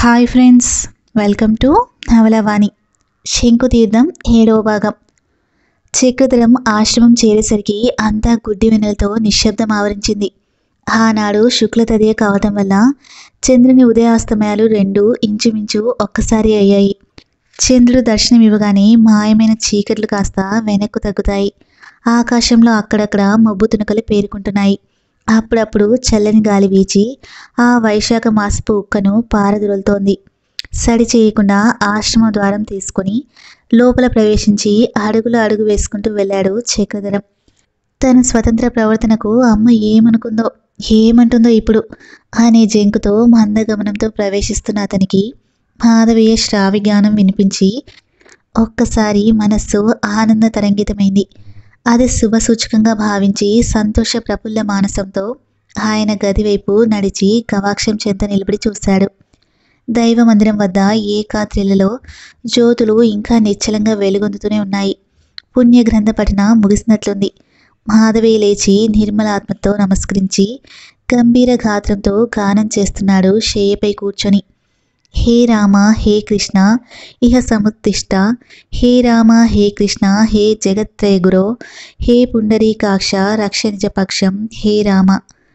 Hi friends welcome to నవలవాణి శంకుతీర్థం ఏడవ భాగం చక్రధరం ఆశ్రమం చేరేసరికి అంతా గుడ్డి వెన్నెలతో నిశ్శబ్దం ఆవరించింది ఆనాడు శుక్ల తదియ కావటం వల్ల చంద్రుని ఉదయాస్తమయాలు రెండు ఇంచుమించు ఒక్కసారి అయ్యాయి చంద్రుడు దర్శనం ఇవ్వగానే మాయమైన చీకట్లు కాస్త వెనక్కు తగ్గుతాయి ఆకాశంలో అక్కడక్కడ మబ్బు తునకలు పేరుకుంటున్నాయి అప్పుడప్పుడు చల్లని గాలి వీచి ఆ వైశాఖ మాసపు ఉక్కను పారదులుతోంది సడి చేయకుండా ఆశ్రమ ద్వారం తీసుకొని లోపల ప్రవేశించి అడుగులు అడుగు వేసుకుంటూ వెళ్ళాడు చక్రధరం తన స్వతంత్ర ప్రవర్తనకు అమ్మ ఏమనుకుందో ఏమంటుందో ఇప్పుడు అనే జంకుతో మందగమనంతో ప్రవేశిస్తున్న అతనికి మాధవీయ శ్రావ్య జ్ఞానం వినిపించి ఒక్కసారి మనస్సు ఆనంద తరంగితమైంది అది శుభసూచకంగా భావించి సంతోష ప్రఫుల్ల మానసంతో ఆయన గది వైపు నడిచి గవాక్షం చెంత నిలబడి చూశాడు దైవ మందిరం వద్ద ఏకాత్రిలలో జ్యోతులు ఇంకా నిశ్చలంగా వెలుగొందుతూనే ఉన్నాయి పుణ్యగ్రంథ పఠన ముగిసినట్లుంది మాధవి లేచి నిర్మలాత్మతో నమస్కరించి గంభీర గాత్రంతో గానం చేస్తున్నాడు షేయపై కూర్చొని హే రామ హే కృష్ణ ఇహ సముత్తిష్ట హే రామ హే కృష్ణ హే జగత్రయ గురో హే పుండరీకాక్ష రక్ష నిజపక్షం హే రామ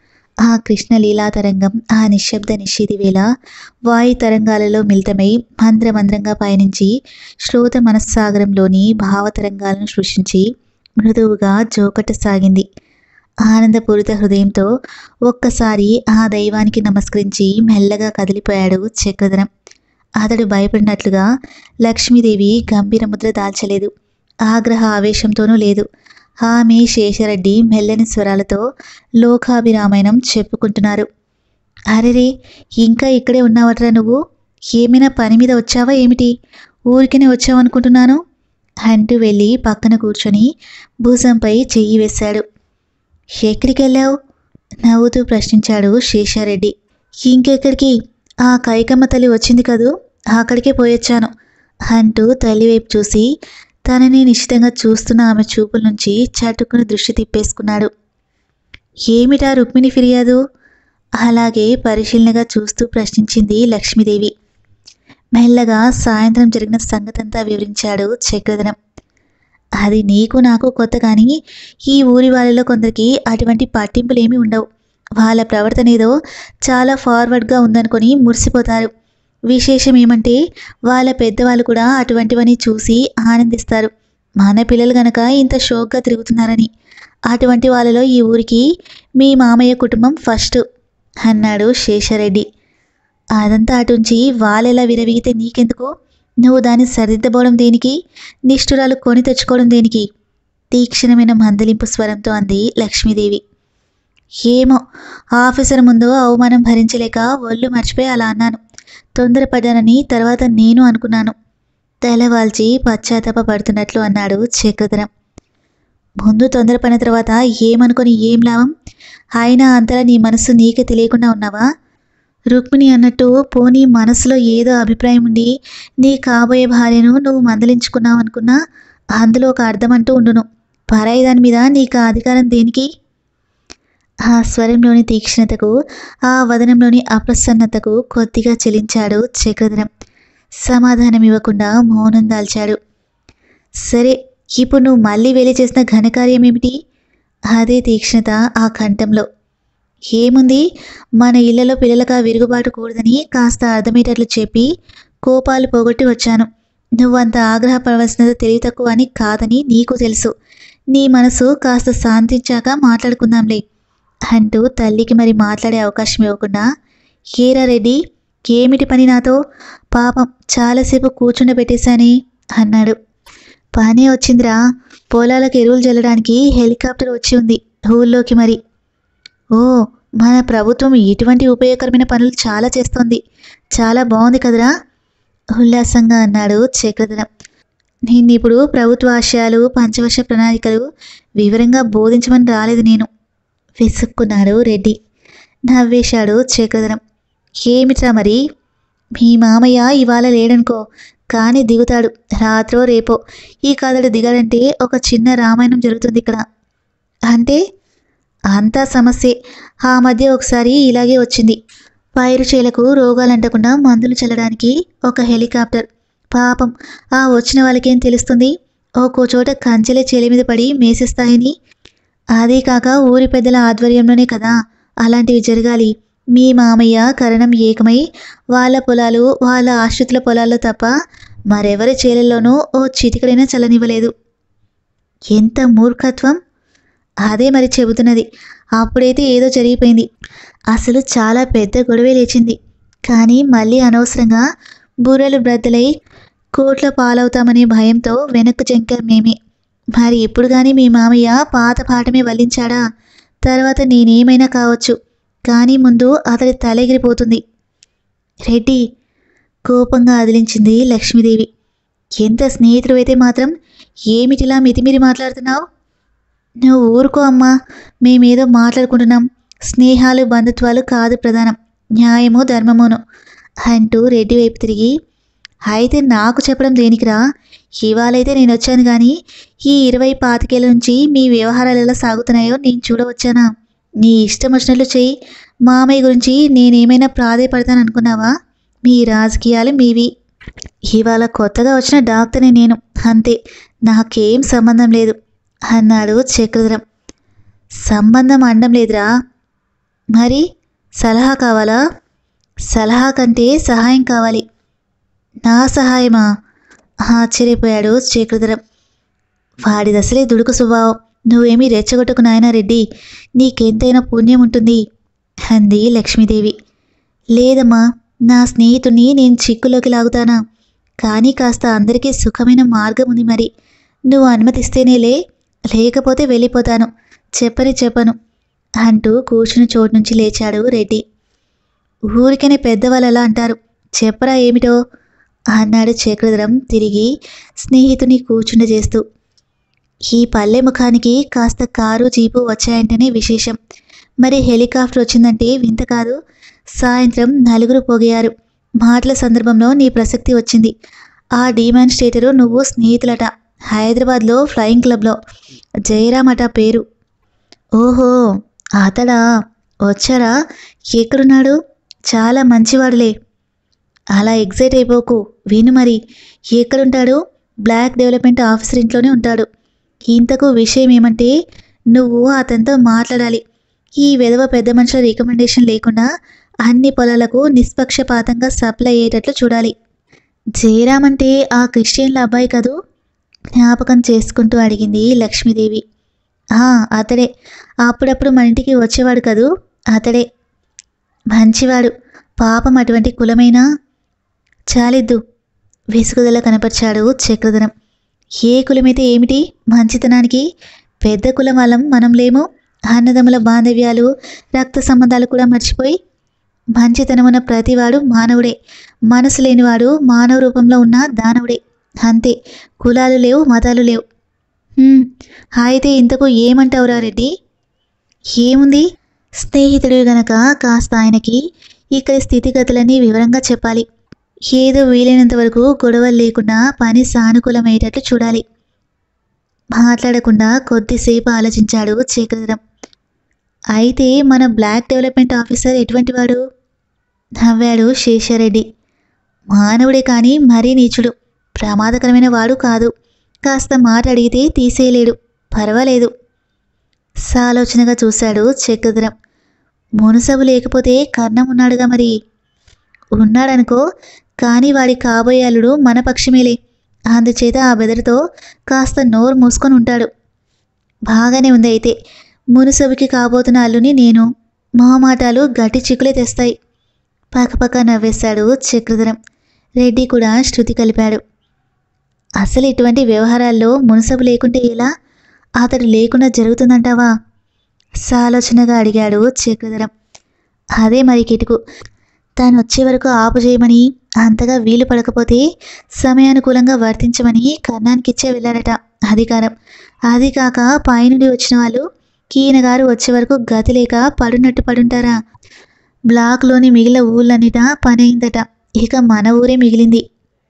ఆ కృష్ణ లీలా తరంగం ఆ నిశ్శబ్ద నిషిది వేళ వాయు తరంగాలలో మిళితమై మంద్రమంద్రంగా పయనించి శ్రోత మనస్సాగరంలోని భావతరంగాలను సృష్టించి మృదువుగా జోకట్టసాగింది ఆనందపూరిత హృదయంతో ఒక్కసారి ఆ దైవానికి నమస్కరించి మెల్లగా కదిలిపోయాడు చక్రధరం అతడు భయపడినట్లుగా లక్ష్మీదేవి గంభీర ముద్ర దాల్చలేదు ఆగ్రహ ఆవేశంతోనూ లేదు ఆమె శేషరెడ్డి మెల్లని స్వరాలతో లోకాభిరామాయణం చెప్పుకుంటున్నారు అరెరే ఇంకా ఇక్కడే ఉన్నావట్రా నువ్వు ఏమైనా పని మీద వచ్చావా ఏమిటి ఊరికనే వచ్చావనుకుంటున్నాను అంటూ వెళ్ళి పక్కన కూర్చొని భుజంపై చెయ్యి వేశాడు ఎక్కడికి వెళ్ళావు నవ్వుతూ ప్రశ్నించాడు శేషారెడ్డి ఇంకెక్కడికి ఆ కైకమ్మ తల్లి వచ్చింది కదూ అక్కడికే పోయొచ్చాను అంటూ తల్లి వైపు చూసి తనని నిశ్చితంగా చూస్తున్న ఆమె చూపుల నుంచి చటుకుని దృష్టి తిప్పేసుకున్నాడు ఏమిటా రుక్మిణి ఫిర్యాదు అలాగే పరిశీలనగా చూస్తూ ప్రశ్నించింది లక్ష్మీదేవి మెల్లగా సాయంత్రం జరిగిన సంగతంతా వివరించాడు చక్రధరం అది నీకు నాకు కొత్త కానీ ఈ ఊరి వాళ్ళలో కొందరికి అటువంటి పట్టింపులు ఏమీ ఉండవు వాళ్ళ ప్రవర్తన ఏదో చాలా ఫార్వర్డ్గా ఉందనుకొని మురిసిపోతారు విశేషం ఏమంటే వాళ్ళ పెద్దవాళ్ళు కూడా అటువంటివని చూసి ఆనందిస్తారు మన పిల్లలు గనక ఇంత షోక్గా తిరుగుతున్నారని అటువంటి వాళ్ళలో ఈ ఊరికి మీ మామయ్య కుటుంబం ఫస్ట్ అన్నాడు శేషారెడ్డి అదంతా అటుంచి వాళ్ళెలా విరవీగితే నీకెందుకు నువ్వు దాన్ని సరిదిద్దబోవడం దేనికి నిష్ఠురాలు కొని తెచ్చుకోవడం దేనికి తీక్షణమైన మందలింపు స్వరంతో అంది లక్ష్మీదేవి ఏమో ఆఫీసర్ ముందు అవమానం భరించలేక ఒళ్ళు మర్చిపోయి అలా అన్నాను తొందరపడ్డానని తర్వాత నేను అనుకున్నాను తెల్లవాల్చి పశ్చాత్తాప పడుతున్నట్లు అన్నాడు చక్రధరం ముందు తొందరపడిన తర్వాత ఏమనుకొని ఏం లాభం అయినా అంతలా నీ మనసు నీకే తెలియకుండా ఉన్నావా రుక్మిణి అన్నట్టు పోనీ మనసులో ఏదో అభిప్రాయం ఉండి నీ కాబోయే భార్యను నువ్వు మందలించుకున్నావు అనుకున్నా అందులో ఒక అర్థం అంటూ ఉండును పరాయి దాని మీద నీకు ఆ అధికారం దేనికి ఆ స్వరంలోని తీక్షణతకు ఆ వదనంలోని అప్రసన్నతకు కొద్దిగా చెలించాడు చక్రధరం సమాధానం ఇవ్వకుండా మౌనం దాల్చాడు సరే ఇప్పుడు నువ్వు మళ్ళీ వెళ్ళి చేసిన ఘనకార్యం ఏమిటి అదే తీక్షణత ఆ కంఠంలో ఏముంది మన ఇళ్లలో పిల్లలకు ఆ విరుగుబాటు కూడదని కాస్త అర్థమయ్యేటట్లు చెప్పి కోపాలు పోగొట్టి వచ్చాను నువ్వంత ఆగ్రహపడవలసినది తెలివి తక్కువ అని కాదని నీకు తెలుసు నీ మనసు కాస్త శాంతించాక మాట్లాడుకుందాంలే అంటూ తల్లికి మరి మాట్లాడే అవకాశం ఇవ్వకుండా హీరా రెడ్డి ఏమిటి పని నాతో పాపం చాలాసేపు కూర్చుండబెట్టేశానే అన్నాడు పనే వచ్చిందిరా పొలాలకు ఎరువులు చల్లడానికి హెలికాప్టర్ వచ్చి ఉంది ఊళ్ళోకి మరి ఓ మన ప్రభుత్వం ఇటువంటి ఉపయోగకరమైన పనులు చాలా చేస్తోంది చాలా బాగుంది కదరా ఉల్లాసంగా అన్నాడు చక్రధరం నిన్నిప్పుడు ప్రభుత్వ ఆశయాలు పంచవర్ష ప్రణాళికలు వివరంగా బోధించమని రాలేదు నేను విసుక్కున్నాడు రెడ్డి నవ్వేశాడు చక్రధరం ఏమిట్రా మరి మీ మామయ్య ఇవాళ లేడనుకో కానీ దిగుతాడు రాత్రో రేపో ఈ కథడు దిగాడంటే ఒక చిన్న రామాయణం జరుగుతుంది ఇక్కడ అంటే అంతా సమస్యే ఆ మధ్య ఒకసారి ఇలాగే వచ్చింది పైరు చేలకు రోగాలు అంటకుండా మందులు చల్లడానికి ఒక హెలికాప్టర్ పాపం ఆ వచ్చిన వాళ్ళకేం తెలుస్తుంది ఒక్కో చోట కంచెలే చెలి మీద పడి మేసేస్తాయని అదే కాక ఊరి పెద్దల ఆధ్వర్యంలోనే కదా అలాంటివి జరగాలి మీ మామయ్య కరణం ఏకమై వాళ్ళ పొలాలు వాళ్ళ ఆశ్రితుల పొలాల్లో తప్ప మరెవరి చేలల్లోనూ ఓ చిటికడైనా చల్లనివ్వలేదు ఎంత మూర్ఖత్వం అదే మరి చెబుతున్నది అప్పుడైతే ఏదో జరిగిపోయింది అసలు చాలా పెద్ద గొడవే లేచింది కానీ మళ్ళీ అనవసరంగా బుర్రలు బ్రద్దలై కోట్ల పాలవుతామనే భయంతో వెనక్కు చెంకాం మేమే మరి ఇప్పుడు కానీ మీ మామయ్య పాత పాఠమే వల్లించాడా తర్వాత నేనేమైనా కావచ్చు కానీ ముందు అతడి తలెగిరిపోతుంది రెడ్డి కోపంగా అదిలించింది లక్ష్మీదేవి ఎంత స్నేహితుడు అయితే మాత్రం ఏమిటిలా మితిమిరి మాట్లాడుతున్నావు నువ్వు ఊరుకో అమ్మా మేమేదో మాట్లాడుకుంటున్నాం స్నేహాలు బంధుత్వాలు కాదు ప్రధానం న్యాయము ధర్మమును అంటూ రెడ్డి వైపు తిరిగి అయితే నాకు చెప్పడం దేనికిరా ఇవాళైతే నేను వచ్చాను కానీ ఈ ఇరవై పాతికేళ్ళ నుంచి మీ వ్యవహారాలు ఎలా సాగుతున్నాయో నేను చూడవచ్చానా నీ ఇష్టం వచ్చినట్లు చెయ్యి మామయ్య గురించి నేనేమైనా ప్రాధేయపడతాను అనుకున్నావా మీ రాజకీయాలు మీవి ఇవాళ కొత్తగా వచ్చిన డాక్టర్ని నేను అంతే నాకేం సంబంధం లేదు అన్నాడు చక్రధరం సంబంధం అండం లేదురా మరి సలహా కావాలా సలహా కంటే సహాయం కావాలి నా సహాయమా ఆశ్చర్యపోయాడు చక్రధరం వాడిది అసలే దుడుకు స్వభావం నువ్వేమీ రెచ్చగొట్టుకు నాయనా రెడ్డి నీకెంతైనా పుణ్యం ఉంటుంది అంది లక్ష్మీదేవి లేదమ్మా నా స్నేహితుడిని నేను చిక్కులోకి లాగుతానా కానీ కాస్త అందరికీ సుఖమైన మార్గం ఉంది మరి నువ్వు అనుమతిస్తేనేలే లేకపోతే వెళ్ళిపోతాను చెప్పని చెప్పను అంటూ కూర్చుని చోటు నుంచి లేచాడు రెడ్డి ఊరికనే పెద్దవాళ్ళు అలా అంటారు చెప్పరా ఏమిటో అన్నాడు చక్రధరం తిరిగి స్నేహితుని కూర్చుండజేస్తూ ఈ పల్లె ముఖానికి కాస్త కారు జీపు వచ్చాయంటేనే విశేషం మరి హెలికాప్టర్ వచ్చిందంటే వింత కాదు సాయంత్రం నలుగురు పోగయ్యారు మాటల సందర్భంలో నీ ప్రసక్తి వచ్చింది ఆ డిమాన్స్ట్రేటరు నువ్వు స్నేహితులట హైదరాబాద్లో ఫ్లయింగ్ క్లబ్లో జయరామ్ అట పేరు ఓహో అతడా వచ్చారా ఎక్కడున్నాడు చాలా మంచివాడులే అలా ఎగ్జైట్ అయిపోకు విను మరి ఎక్కడుంటాడు బ్లాక్ డెవలప్మెంట్ ఆఫీసర్ ఇంట్లోనే ఉంటాడు ఇంతకు విషయం ఏమంటే నువ్వు అతనితో మాట్లాడాలి ఈ విధవ పెద్ద మనుషుల రికమెండేషన్ లేకుండా అన్ని పొలాలకు నిష్పక్షపాతంగా సప్లై అయ్యేటట్లు చూడాలి జయరామ్ అంటే ఆ క్రిస్టియన్ల అబ్బాయి కదూ జ్ఞాపకం చేసుకుంటూ అడిగింది లక్ష్మీదేవి "ఆ, అతడే అప్పుడప్పుడు మన ఇంటికి వచ్చేవాడు కదూ అతడే మంచివాడు పాపం అటువంటి కులమైనా చాలిద్దు విసుగుదల కనపరిచాడు చక్రధరం ఏ కులమైతే ఏమిటి మంచితనానికి పెద్ద కులం వాళ్ళం మనం లేము అన్నదమ్ముల బాంధవ్యాలు రక్త సంబంధాలు కూడా మర్చిపోయి మంచితనమున్న ప్రతివాడు మానవుడే మనసు లేనివాడు మానవ రూపంలో ఉన్న దానవుడే అంతే కులాలు లేవు మతాలు లేవు "హ్మ్, అయితే ఇంతకు ఏమంటావురా రెడ్డి ఏముంది స్నేహితుడు గనక కాస్త ఆయనకి ఇక్కడి స్థితిగతులన్నీ వివరంగా చెప్పాలి ఏదో వీలైనంత వరకు గొడవలు లేకుండా పని సానుకూలమయ్యేటట్లు చూడాలి మాట్లాడకుండా కొద్దిసేపు ఆలోచించాడు చక్రధరం అయితే మన బ్లాక్ డెవలప్మెంట్ ఆఫీసర్ ఎటువంటి వాడు నవ్వాడు శేషారెడ్డి మానవుడే కానీ మరీ నీచుడు ప్రమాదకరమైన వాడు కాదు కాస్త మాట అడిగితే తీసేయలేడు పర్వాలేదు సాలోచనగా చూశాడు చక్రధరం మునసబు లేకపోతే కర్ణం ఉన్నాడుగా మరి ఉన్నాడనుకో కానీ వాడి కాబోయే అల్లుడు మన పక్షమేలే అందుచేత ఆ బెదరితో కాస్త నోరు మూసుకొని ఉంటాడు బాగానే ఉంది అయితే మునుసబుకి కాబోతున్న అల్లుని నేను మొహమాటాలు గట్టి చిక్కులే తెస్తాయి పక్కపక్క నవ్వేశాడు చక్రధరం రెడ్డి కూడా శృతి కలిపాడు అసలు ఇటువంటి వ్యవహారాల్లో మునసబు లేకుంటే ఎలా అతడు లేకుండా జరుగుతుందంటావా సాలోచనగా అడిగాడు చక్రధరం అదే మరి కిటుకు తాను వచ్చే వరకు ఆపు చేయమని అంతగా వీలు పడకపోతే సమయానుకూలంగా వర్తించమని కర్ణానికిచ్చే వెళ్ళారట అధికారం అది కాక పైనుండి వచ్చిన వాళ్ళు కీన గారు వచ్చే వరకు గతి లేక పడునట్టు పడుంటారా బ్లాక్లోని మిగిలిన ఊళ్ళన్నిట పని అయిందట ఇక మన ఊరే మిగిలింది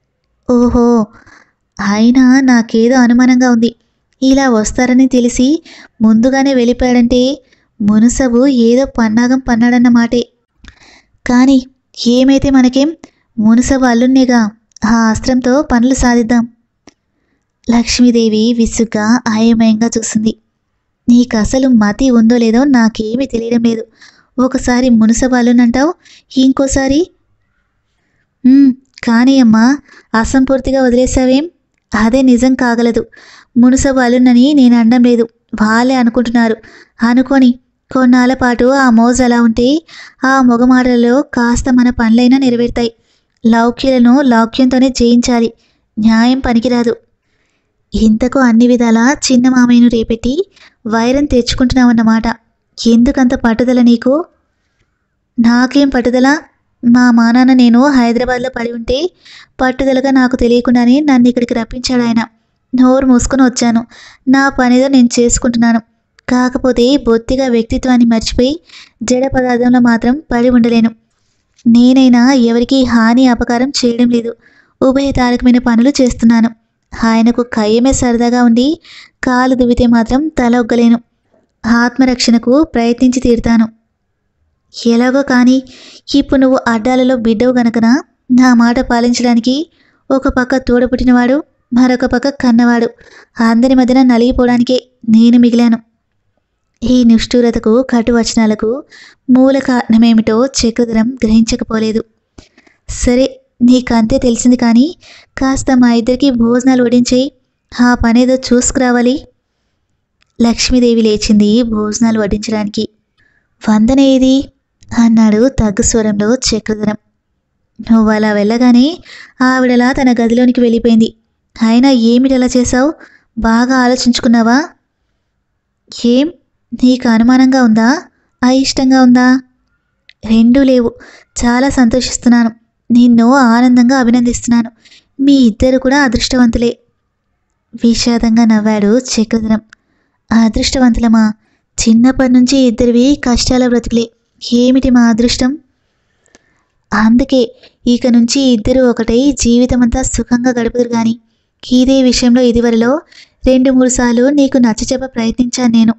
ఓహో అయినా నాకేదో అనుమానంగా ఉంది ఇలా వస్తారని తెలిసి ముందుగానే వెళ్ళిపోయాడంటే మునుసబు ఏదో పన్నాగం పన్నాడన్న మాటే కానీ ఏమైతే మనకేం మునసబు అల్లున్నేగా ఆ అస్త్రంతో పనులు సాధిద్దాం లక్ష్మీదేవి విసుగ్గా అయమయంగా చూసింది నీకు అసలు మతి ఉందో లేదో నాకేమీ తెలియడం లేదు ఒకసారి మునసబు అల్లునంటావు ఇంకోసారి "ఉమ్, కానీ అమ్మా అసంపూర్తిగా వదిలేసావేం అదే నిజం కాగలదు మునసబు అల్లునని నేను అనడం లేదు వాళ్ళే అనుకుంటున్నారు అనుకొని కొన్నాళ్ళ పాటు ఆ మోజు అలా ఉంటే ఆ మొగమాటలలో కాస్త మన పనులైనా నెరవేరుతాయి లౌక్యులను లౌక్యంతోనే జయించాలి న్యాయం పనికిరాదు ఇంతకు అన్ని విధాలా చిన్న మామయ్యను రేపెట్టి వైరం తెచ్చుకుంటున్నావన్నమాట ఎందుకంత పట్టుదల నీకు నాకేం పట్టుదల మా మానాన్న నేను హైదరాబాద్లో పడి ఉంటే పట్టుదలగా నాకు తెలియకుండానే నన్ను ఇక్కడికి రప్పించాడు ఆయన నోరు మూసుకొని వచ్చాను నా పనిదో నేను చేసుకుంటున్నాను కాకపోతే బొత్తిగా వ్యక్తిత్వాన్ని మర్చిపోయి జడ పదార్థంలో మాత్రం పడి ఉండలేను నేనైనా ఎవరికీ హాని అపకారం చేయడం లేదు ఉభయతారకమైన పనులు చేస్తున్నాను ఆయనకు కయ్యమే సరదాగా ఉండి కాలు దువ్వితే మాత్రం తల ఒగ్గలేను ఆత్మరక్షణకు ప్రయత్నించి తీరుతాను ఎలాగో కానీ ఇప్పుడు నువ్వు అడ్డాలలో బిడ్డవు గనకనా నా మాట పాలించడానికి ఒక పక్క తోడపుట్టినవాడు మరొక పక్క కన్నవాడు అందరి మధ్యన నలిగిపోవడానికే నేను మిగిలాను ఈ నిష్ఠూరతకు కటు వచనాలకు మూల కారణమేమిటో చక్రధరం గ్రహించకపోలేదు సరే నీకంతే తెలిసింది కానీ కాస్త మా ఇద్దరికి భోజనాలు వడ్డించేయి ఆ పనేదో చూసుకురావాలి లక్ష్మీదేవి లేచింది భోజనాలు వడ్డించడానికి వందన ఏది అన్నాడు తగ్గు స్వరంలో చక్రధరం నువ్వు అలా వెళ్ళగానే ఆవిడలా తన గదిలోనికి వెళ్ళిపోయింది అయినా ఏమిటలా చేశావు బాగా ఆలోచించుకున్నావా ఏం నీకు అనుమానంగా ఉందా అయిష్టంగా ఉందా రెండూ లేవు చాలా సంతోషిస్తున్నాను నిన్ను ఆనందంగా అభినందిస్తున్నాను మీ ఇద్దరు కూడా అదృష్టవంతులే విషాదంగా నవ్వాడు చక్రధరం అదృష్టవంతులమా చిన్నప్పటి నుంచి ఇద్దరివి కష్టాల బ్రతుకులే ఏమిటి మా అదృష్టం అందుకే ఇక నుంచి ఇద్దరు ఒకటై జీవితమంతా సుఖంగా గడుపుదురు గాని ఇదే విషయంలో ఇదివరలో రెండు మూడు సార్లు నీకు నచ్చచెప్ప ప్రయత్నించాను నేను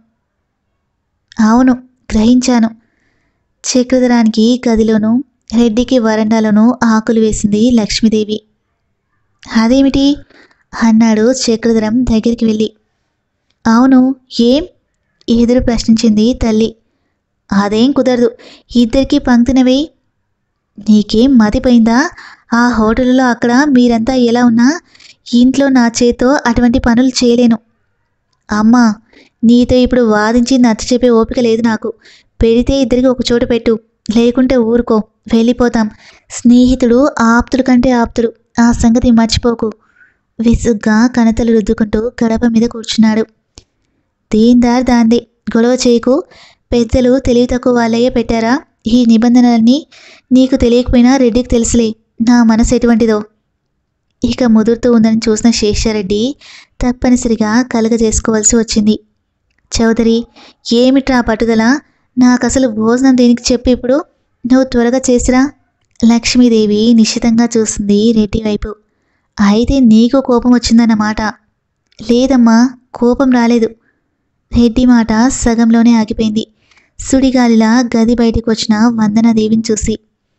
అవును గ్రహించాను చక్రధరానికి గదిలోనూ రెడ్డికి వరండాలోనూ ఆకులు వేసింది లక్ష్మీదేవి అదేమిటి అన్నాడు చక్రధరం దగ్గరికి వెళ్ళి అవును ఏం ఎదురు ప్రశ్నించింది తల్లి అదేం కుదరదు ఇద్దరికి పంక్తినవే నీకేం మతిపోయిందా ఆ హోటల్లో అక్కడ మీరంతా ఎలా ఉన్నా ఇంట్లో నా చేతో అటువంటి పనులు చేయలేను అమ్మా నీతో ఇప్పుడు వాదించి నచ్చ చెప్పే ఓపిక లేదు నాకు పెడితే ఇద్దరికి ఒక చోట పెట్టు లేకుంటే ఊరుకో వెళ్ళిపోతాం స్నేహితుడు ఆప్తుడు కంటే ఆప్తుడు ఆ సంగతి మర్చిపోకు విసుగ్గా కణతలు రుద్దుకుంటూ గడప మీద కూర్చున్నాడు దీందార్ దాందే గొడవ చేయకు పెద్దలు తెలివి తక్కువ వాళ్ళయ్యే పెట్టారా ఈ నిబంధనలన్నీ నీకు తెలియకపోయినా రెడ్డికి తెలుసులే నా మనసు ఎటువంటిదో ఇక ముదురుతూ ఉందని చూసిన శేషారెడ్డి తప్పనిసరిగా కలగజేసుకోవాల్సి వచ్చింది చౌదరి ఏమిట్రా పట్టుదల నాకు అసలు భోజనం దేనికి చెప్పు ఇప్పుడు నువ్వు త్వరగా చేసిరా లక్ష్మీదేవి నిశ్చితంగా చూస్తుంది రెడ్డి వైపు అయితే నీకు కోపం వచ్చిందన్నమాట లేదమ్మా కోపం రాలేదు రెడ్డి మాట సగంలోనే ఆగిపోయింది సుడిగాలిలా గది బయటికి వచ్చిన వందనాదేవిని చూసి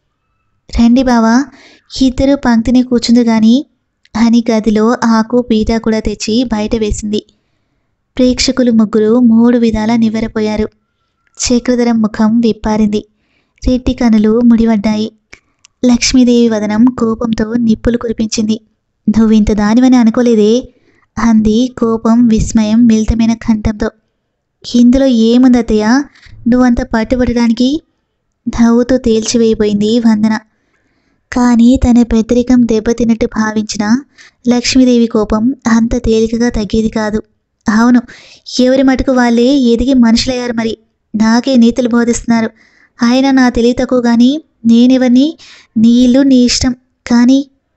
రండి బావా ఇద్దరు పంక్తిని కూర్చుంది గాని అని గదిలో ఆకు పీట కూడా తెచ్చి బయట వేసింది ప్రేక్షకులు ముగ్గురు మూడు విధాలా నివ్వెరపోయారు చక్రధరం ముఖం విప్పారింది రెడ్డి కనులు ముడివడ్డాయి లక్ష్మీదేవి వదనం కోపంతో నిప్పులు కురిపించింది నువ్వింత దానివని అనుకోలేదే అంది కోపం విస్మయం మిళితమైన కంఠంతో ఇందులో ఏముంది అత్తయ్య నువ్వంత పట్టుబట్టడానికి నవ్వుతూ తేల్చివేయబోయింది వందన కానీ తన పెద్దరికం దెబ్బతిన్నట్టు భావించిన లక్ష్మీదేవి కోపం అంత తేలికగా తగ్గేది కాదు అవును ఎవరి మటుకు వాళ్ళే ఎదిగి మనుషులయ్యారు మరి నాకే నీతులు బోధిస్తున్నారు ఆయన నా తెలివి తక్కువ కానీ నేనెవరిని నీ ఇల్లు నీ ఇష్టం కానీ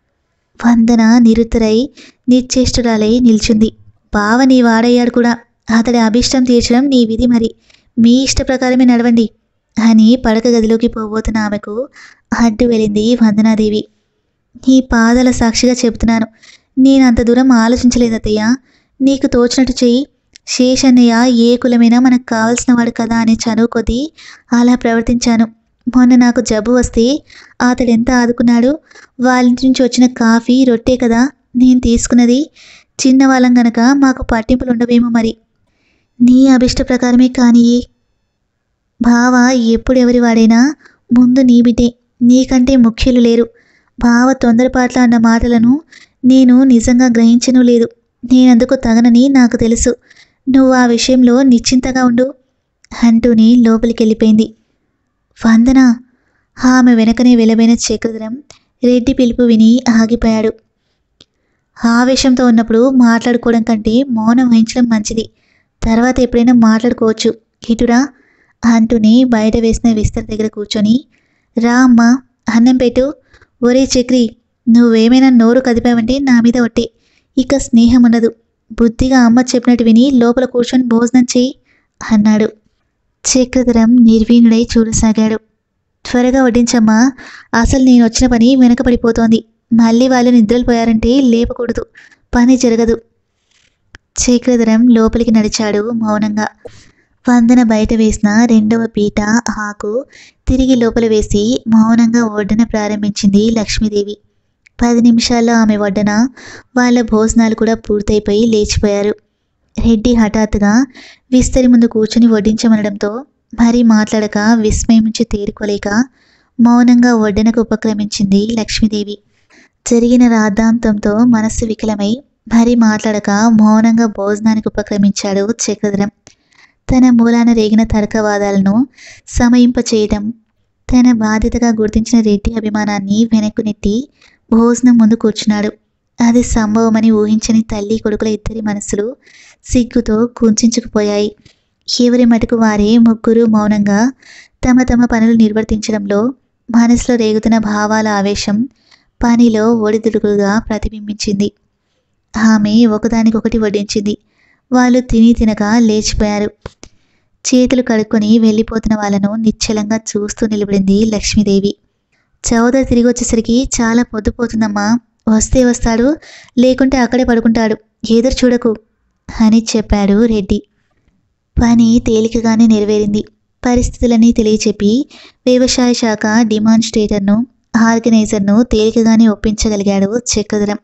వందన నిరుత్తరై నిశ్చేష్టురాలై నిల్చుంది బావ నీ వాడయ్యాడు కూడా అతడి అభిష్టం తీర్చడం నీ విధి మరి మీ ఇష్ట ప్రకారమే నడవండి అని పడక గదిలోకి పోబోతున్న ఆమెకు అడ్డు వెళ్ళింది వందనాదేవి నీ పాదాల సాక్షిగా చెబుతున్నాను నేను అంత దూరం ఆలోచించలేదు అత్తయ్య నీకు తోచినట్టు చెయ్యి శేషన్నయ్య ఏ కులమైనా మనకు కావలసిన వాడు కదా అని చనువు కొద్దీ అలా ప్రవర్తించాను మొన్న నాకు జబ్బు వస్తే అతడు ఎంత ఆదుకున్నాడు వాళ్ళ ఇంటి నుంచి వచ్చిన కాఫీ రొట్టే కదా నేను తీసుకున్నది చిన్నవాళ్ళం గనక మాకు పట్టింపులు ఉండవేమో మరి నీ అభిష్ట ప్రకారమే కానీ బావ ఎప్పుడెవరి వాడైనా ముందు నీ బిడ్డే నీకంటే ముఖ్యులు లేరు బావ తొందరపాట్ల అన్న మాటలను నేను నిజంగా గ్రహించను లేదు నేనందుకు తగనని నాకు తెలుసు నువ్వు ఆ విషయంలో నిశ్చింతగా ఉండు అంటూనే లోపలికి వెళ్ళిపోయింది వందన ఆమె వెనకనే వెలబైన చక్రధరం రెడ్డి పిలుపు విని ఆగిపోయాడు ఆవేశంతో ఉన్నప్పుడు మాట్లాడుకోవడం కంటే మౌనం వహించడం మంచిది తర్వాత ఎప్పుడైనా మాట్లాడుకోవచ్చు ఇటురా అంటూనే బయట వేసిన విస్తర దగ్గర కూర్చొని రా అమ్మా అన్నం పెట్టు ఒరే చక్రి నువ్వేమైనా నోరు కదిపావంటే నా మీద ఒట్టే ఇక స్నేహం ఉండదు బుద్ధిగా అమ్మ చెప్పినట్టు విని లోపల కూర్చొని భోజనం చేయి అన్నాడు చక్రధరం నిర్వీణుడై చూడసాగాడు త్వరగా వడ్డించమ్మా అసలు నేను వచ్చిన పని వెనకపడిపోతోంది మళ్ళీ వాళ్ళు నిద్రలు పోయారంటే లేపకూడదు పని జరగదు చక్రధరం లోపలికి నడిచాడు మౌనంగా వందన బయట వేసిన రెండవ పీట ఆకు తిరిగి లోపల వేసి మౌనంగా వడ్డన ప్రారంభించింది లక్ష్మీదేవి పది నిమిషాల్లో ఆమె వడ్డన వాళ్ళ భోజనాలు కూడా పూర్తయిపోయి లేచిపోయారు రెడ్డి హఠాత్తుగా విస్తరి ముందు కూర్చుని వడ్డించమనడంతో మరీ మాట్లాడక విస్మయం నుంచి తేరుకోలేక మౌనంగా వడ్డనకు ఉపక్రమించింది లక్ష్మీదేవి జరిగిన రాద్ధాంతంతో మనస్సు వికలమై మరీ మాట్లాడక మౌనంగా భోజనానికి ఉపక్రమించాడు చక్రధరం తన మూలాన రేగిన తర్కవాదాలను సమయింపచేయటం తన బాధ్యతగా గుర్తించిన రెడ్డి అభిమానాన్ని వెనక్కు నెట్టి భోజనం ముందు కూర్చున్నాడు అది సంభవమని ఊహించని తల్లి కొడుకుల ఇద్దరి మనసులు సిగ్గుతో కుంచుకుపోయాయి ఎవరి మటుకు వారే ముగ్గురు మౌనంగా తమ తమ పనులు నిర్వర్తించడంలో మనసులో రేగుతున్న భావాల ఆవేశం పనిలో ఒడిదుడుకులుగా ప్రతిబింబించింది ఆమె ఒకదానికొకటి వడ్డించింది వాళ్ళు తిని తినక లేచిపోయారు చేతులు కడుక్కొని వెళ్ళిపోతున్న వాళ్ళను నిశ్చలంగా చూస్తూ నిలబడింది లక్ష్మీదేవి చౌదరి తిరిగి వచ్చేసరికి చాలా పొద్దుపోతుందమ్మా వస్తే వస్తాడు లేకుంటే అక్కడే పడుకుంటాడు ఎదురు చూడకు అని చెప్పాడు రెడ్డి పని తేలికగానే నెరవేరింది పరిస్థితులన్నీ తెలియచెప్పి వ్యవసాయ శాఖ డిమాన్స్ట్రేటర్ను ఆర్గనైజర్ను తేలికగానే ఒప్పించగలిగాడు చక్రధరం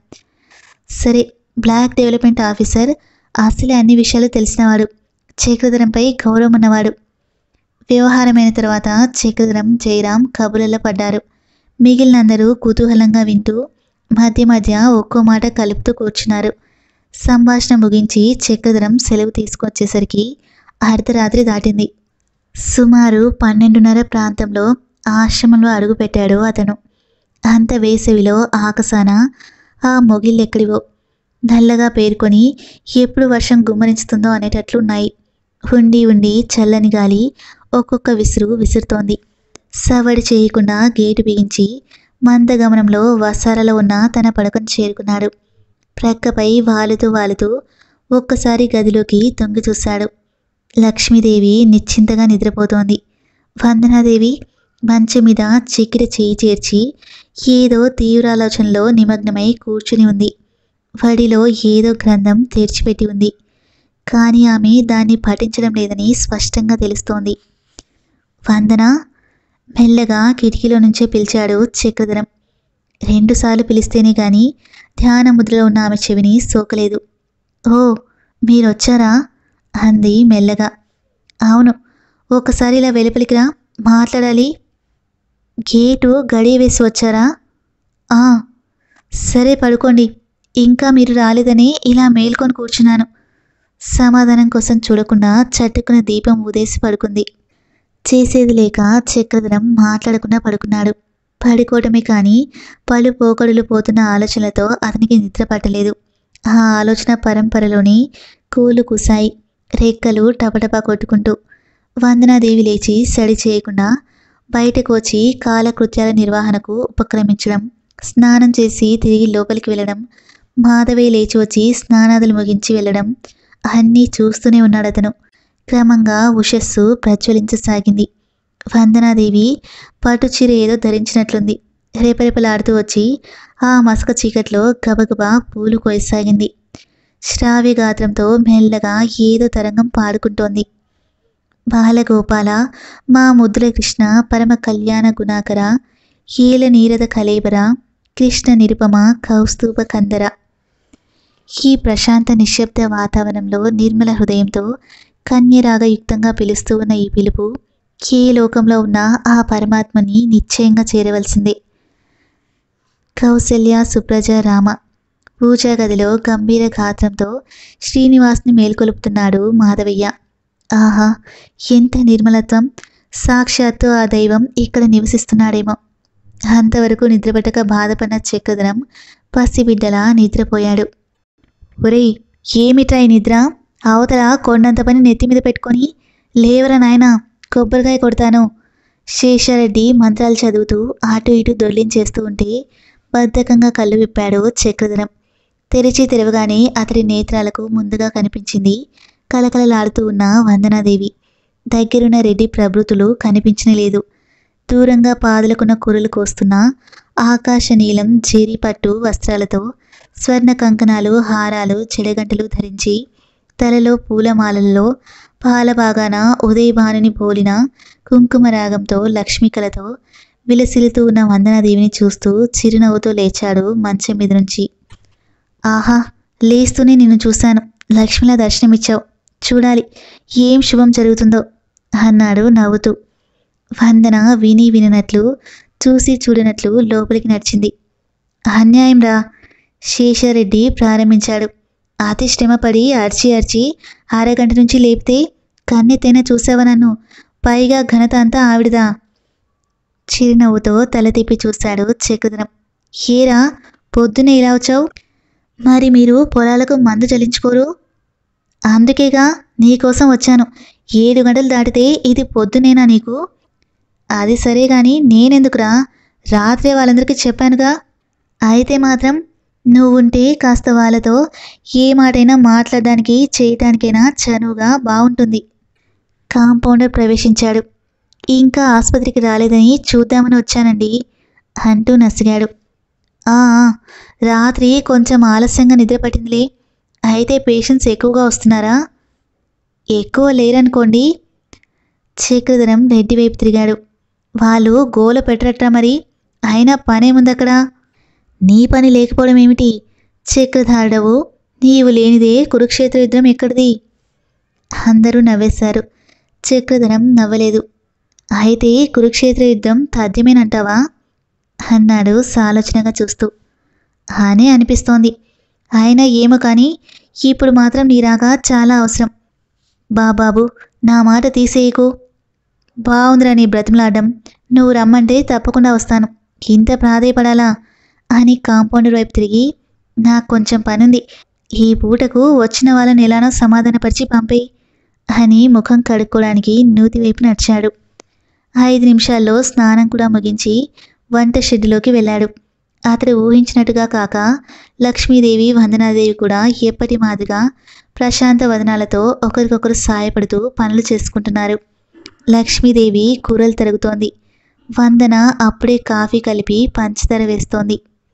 సరే బ్లాక్ డెవలప్మెంట్ ఆఫీసర్ అసలే అన్ని విషయాలు తెలిసినవాడు చక్రధరంపై గౌరవం ఉన్నవాడు వ్యవహారమైన తర్వాత చక్రధరం జయరాం కబుర్లలో పడ్డారు మిగిలినందరూ కుతూహలంగా వింటూ మధ్య మధ్య ఒక్కో మాట కలుపుతూ కూర్చున్నారు సంభాషణ ముగించి చక్రధరం సెలవు తీసుకొచ్చేసరికి అర్ధరాత్రి దాటింది సుమారు పన్నెండున్నర ప్రాంతంలో ఆశ్రమంలో అడుగుపెట్టాడు అతను అంత వేసవిలో ఆకసాన ఆ మొగిళ్ళెక్కడివో నల్లగా పేర్కొని ఎప్పుడు వర్షం గుమ్మరించుతుందో అనేటట్లున్నాయి ఉండి ఉండి చల్లని గాలి ఒక్కొక్క విసురు విసురుతోంది సవడి చేయకుండా గేటు బిగించి మందగమనంలో వసారలో ఉన్న తన పడకను చేరుకున్నాడు ప్రక్కపై వాలుతూ వాలుతూ ఒక్కసారి గదిలోకి తొంగి చూశాడు లక్ష్మీదేవి నిశ్చింతగా నిద్రపోతోంది వందనాదేవి మంచం మీద చిక్కిడ చేయి చేర్చి ఏదో తీవ్ర ఆలోచనలో నిమగ్నమై కూర్చుని ఉంది వడిలో ఏదో గ్రంథం తెరిచిపెట్టి ఉంది కానీ ఆమె దాన్ని పఠించడం లేదని స్పష్టంగా తెలుస్తోంది వందన మెల్లగా కిటికీలో నుంచే పిలిచాడు చక్రధరం రెండుసార్లు పిలిస్తేనే గాని ధ్యాన ముద్రలో ఉన్న ఆమె చెవిని సోకలేదు ఓ మీరొచ్చారా అంది మెల్లగా అవును ఒకసారి ఇలా వెలుపలికి రా మాట్లాడాలి గేటు గడియ వేసి వచ్చారా ఆ సరే పడుకోండి ఇంకా మీరు రాలేదని ఇలా మేల్కొని కూర్చున్నాను సమాధానం కోసం చూడకుండా చట్టుకున్న దీపం ఉదేసి పడుకుంది చేసేది లేక చక్రధరం మాట్లాడకుండా పడుకున్నాడు పడుకోవటమే కానీ పలు పోకడులు పోతున్న ఆలోచనలతో అతనికి నిద్ర పట్టలేదు ఆ ఆలోచన పరంపరలోని కూలు కుసాయి రెక్కలు టపటపా కొట్టుకుంటూ వందనాదేవి లేచి సడి చేయకుండా బయటకు వచ్చి కాలకృత్యాల నిర్వహణకు ఉపక్రమించడం స్నానం చేసి తిరిగి లోపలికి వెళ్ళడం మాధవే లేచి వచ్చి స్నానాదులు ముగించి వెళ్ళడం అన్నీ చూస్తూనే ఉన్నాడు అతను క్రమంగా ఉషస్సు ప్రజ్వలించసాగింది వందనాదేవి పట్టు చీర ఏదో ధరించినట్లుంది రేపరేపలాడుతూ వచ్చి ఆ మసక చీకట్లో గబగబా పూలు కోయసాగింది శ్రావ్య గాత్రంతో మెల్లగా ఏదో తరంగం పాడుకుంటోంది బాలగోపాల మా ముద్దుల కృష్ణ పరమ కళ్యాణ గుణాకర ఏల నీరద కలేబర కృష్ణ నిరుపమ కౌస్తుభ కందర ఈ ప్రశాంత నిశ్శబ్ద వాతావరణంలో నిర్మల హృదయంతో కన్యరాగయుక్తంగా పిలుస్తూ ఉన్న ఈ పిలుపు ఏ లోకంలో ఉన్న ఆ పరమాత్మని నిశ్చయంగా చేరవలసిందే కౌసల్య సుప్రజ రామ పూజా గదిలో గంభీర గాత్రంతో శ్రీనివాస్ని మేల్కొలుపుతున్నాడు మాధవయ్య ఆహా ఎంత నిర్మలత్వం సాక్షాత్తు ఆ దైవం ఇక్కడ నివసిస్తున్నాడేమో అంతవరకు నిద్రపట్టక బాధపడిన చక్రధరం పసిబిడ్డలా నిద్రపోయాడు ఒరేయ్ ఏమిట్రా ఈ నిద్ర అవతల కొండంత పని నెత్తి మీద పెట్టుకొని లేవరా నాయనా కొబ్బరికాయ కొడతాను శేషారెడ్డి మంత్రాలు చదువుతూ అటు ఇటు దొర్లించేస్తూ ఉంటే బద్ధకంగా కళ్ళు విప్పాడు చక్రధరం తెరిచి తెరవగానే అతడి నేత్రాలకు ముందుగా కనిపించింది కలకలలాడుతూ ఉన్న వందనాదేవి దగ్గరున్న రెడ్డి ప్రభృతులు కనిపించలేదు దూరంగా పాదులకున్న కూరలు కోస్తున్న ఆకాశ నీలం జేరి పట్టు వస్త్రాలతో స్వర్ణ కంకణాలు హారాలు చెడగంటలు ధరించి తలలో పూలమాలలలో పాలబాగాన ఉదయభానుని పోలిన కుంకుమ రాగంతో లక్ష్మికలతో విలసిల్లుతూ ఉన్న వందనాదేవిని చూస్తూ చిరునవ్వుతో లేచాడు మంచం మీద నుంచి ఆహా లేస్తూనే నిన్ను చూశాను లక్ష్మిలా దర్శనమిచ్చావు చూడాలి ఏం శుభం జరుగుతుందో అన్నాడు నవ్వుతూ వందన విని విననట్లు చూసి చూడనట్లు లోపలికి నడిచింది అన్యాయం రా శేషారెడ్డి ప్రారంభించాడు అతి శ్రమపడి అరిచి అరిచి అరగంట నుంచి లేపితే కన్నెత్తైనా చూసావా నన్ను పైగా ఘనత అంతా ఆవిడదా చిరునవ్వుతో తల తిప్పి చూశాడు చక్రధరం ఏరా పొద్దునే ఇలా వచ్చావు మరి మీరు పొలాలకు మందు చలించుకోరు అందుకేగా నీకోసం వచ్చాను ఏడు గంటలు దాటితే ఇది పొద్దునేనా నీకు అది సరే గాని నేనెందుకురా రాత్రే వాళ్ళందరికీ చెప్పానుగా అయితే మాత్రం నువ్వుంటే కాస్త వాళ్ళతో ఏ మాటైనా మాట్లాడడానికి చేయటానికైనా చనువుగా బాగుంటుంది కాంపౌండర్ ప్రవేశించాడు ఇంకా ఆసుపత్రికి రాలేదని చూద్దామని వచ్చానండి అంటూ నసిగాడు "ఆ, ఆ, రాత్రి కొంచెం ఆలస్యంగా నిద్ర పట్టిందిలే అయితే పేషెంట్స్ ఎక్కువగా వస్తున్నారా ఎక్కువ లేరనుకోండి చక్రధరం రెడ్డి వైపు తిరిగాడు వాళ్ళు గోల పెట్టరట్రా మరి అయినా పనేముందక్కడ నీ పని లేకపోవడం ఏమిటి చక్రధారుడవు నీవు లేనిదే కురుక్షేత్ర యుద్ధం ఎక్కడిది అందరూ నవ్వేశారు చక్రధరం నవ్వలేదు అయితే కురుక్షేత్ర యుద్ధం తథ్యమేనంటావా అన్నాడు సాలోచనగా చూస్తూ అనే అనిపిస్తోంది ఆయన ఏమో కానీ ఇప్పుడు మాత్రం నీరాగా చాలా అవసరం బాబాబు నా మాట తీసేయకు బాగుందిరా నీ బ్రతిమలాడడం నువ్వు రమ్మంటే తప్పకుండా వస్తాను ఇంత ప్రాధేయపడాలా అని కాంపౌండర్ వైపు తిరిగి నాకు కొంచెం పనుంది ఈ పూటకు వచ్చిన వాళ్ళని ఎలానో సమాధానపరిచి పంపేయి అని ముఖం కడుక్కోవడానికి నూతి వైపు నడిచాడు ఐదు నిమిషాల్లో స్నానం కూడా ముగించి వంట షెడ్డులోకి వెళ్ళాడు అతడు ఊహించినట్టుగా కాక లక్ష్మీదేవి వందనాదేవి కూడా ఎప్పటి మాదిరిగా ప్రశాంత వదనాలతో ఒకరికొకరు సాయపడుతూ పనులు చేసుకుంటున్నారు లక్ష్మీదేవి కూరలు తరుగుతోంది వందన అప్పుడే కాఫీ కలిపి పంచదార వేస్తోంది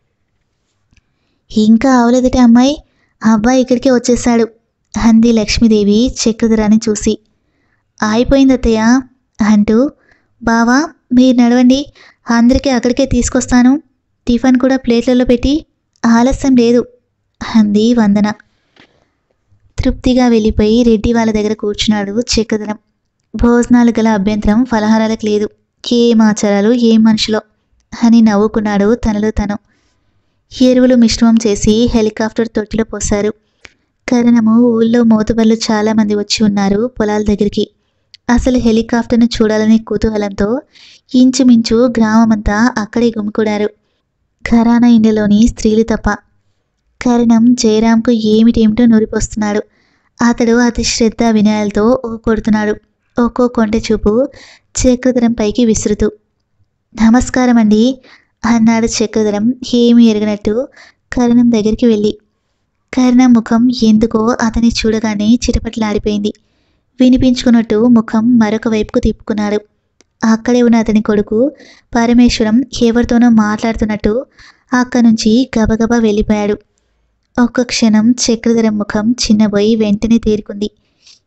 ఇంకా అవలేదట అమ్మాయి అబ్బాయి ఇక్కడికే వచ్చేశాడు అంది లక్ష్మీదేవి చక్రధరాన్ని చూసి అయిపోయింది అత్తయ్య అంటూ బావా మీరు నడవండి అందరికీ అక్కడికే తీసుకొస్తాను టిఫిన్ కూడా ప్లేట్లలో పెట్టి ఆలస్యం లేదు అంది వందన తృప్తిగా వెళ్ళిపోయి రెడ్డి వాళ్ళ దగ్గర కూర్చున్నాడు చక్రధరం భోజనాలు గల అభ్యంతరం ఫలహారాలకు లేదు ఏం ఆచారాలు ఏం మనుషులో అని నవ్వుకున్నాడు తనలో తను ఎరువులు మిశ్రమం చేసి హెలికాప్టర్ తొట్టిలో పోశారు కరణము ఊళ్ళో మోతుబర్లు చాలామంది వచ్చి ఉన్నారు పొలాల దగ్గరికి అసలు హెలికాప్టర్ను చూడాలనే కుతూహలంతో ఇంచుమించు గ్రామమంతా అక్కడే గుమికూడారు ఘరానా ఇండ్లలోని స్త్రీలు తప్ప కరణం జయరాంకు ఏమిటేమిటో నూరిపోస్తున్నాడు అతడు అతి శ్రద్ధ వినయాలతో ఓ కొడుతున్నాడు ఒక్కో కొంటె చూపు చక్రధరం పైకి విసురుతూ నమస్కారం అండి అన్నాడు చక్రధరం ఏమీ ఎరగనట్టు కరణం దగ్గరికి వెళ్ళి కరణం ముఖం ఎందుకో అతని చూడగానే చిటపట్లాడిపోయింది వినిపించుకున్నట్టు ముఖం మరొక వైపుకు తిప్పుకున్నాడు అక్కడే ఉన్న అతని కొడుకు పరమేశ్వరం ఎవరితోనో మాట్లాడుతున్నట్టు అక్కడి నుంచి గబగబా వెళ్ళిపోయాడు ఒక్క క్షణం చక్రధరం ముఖం చిన్నబోయి వెంటనే తేరుకుంది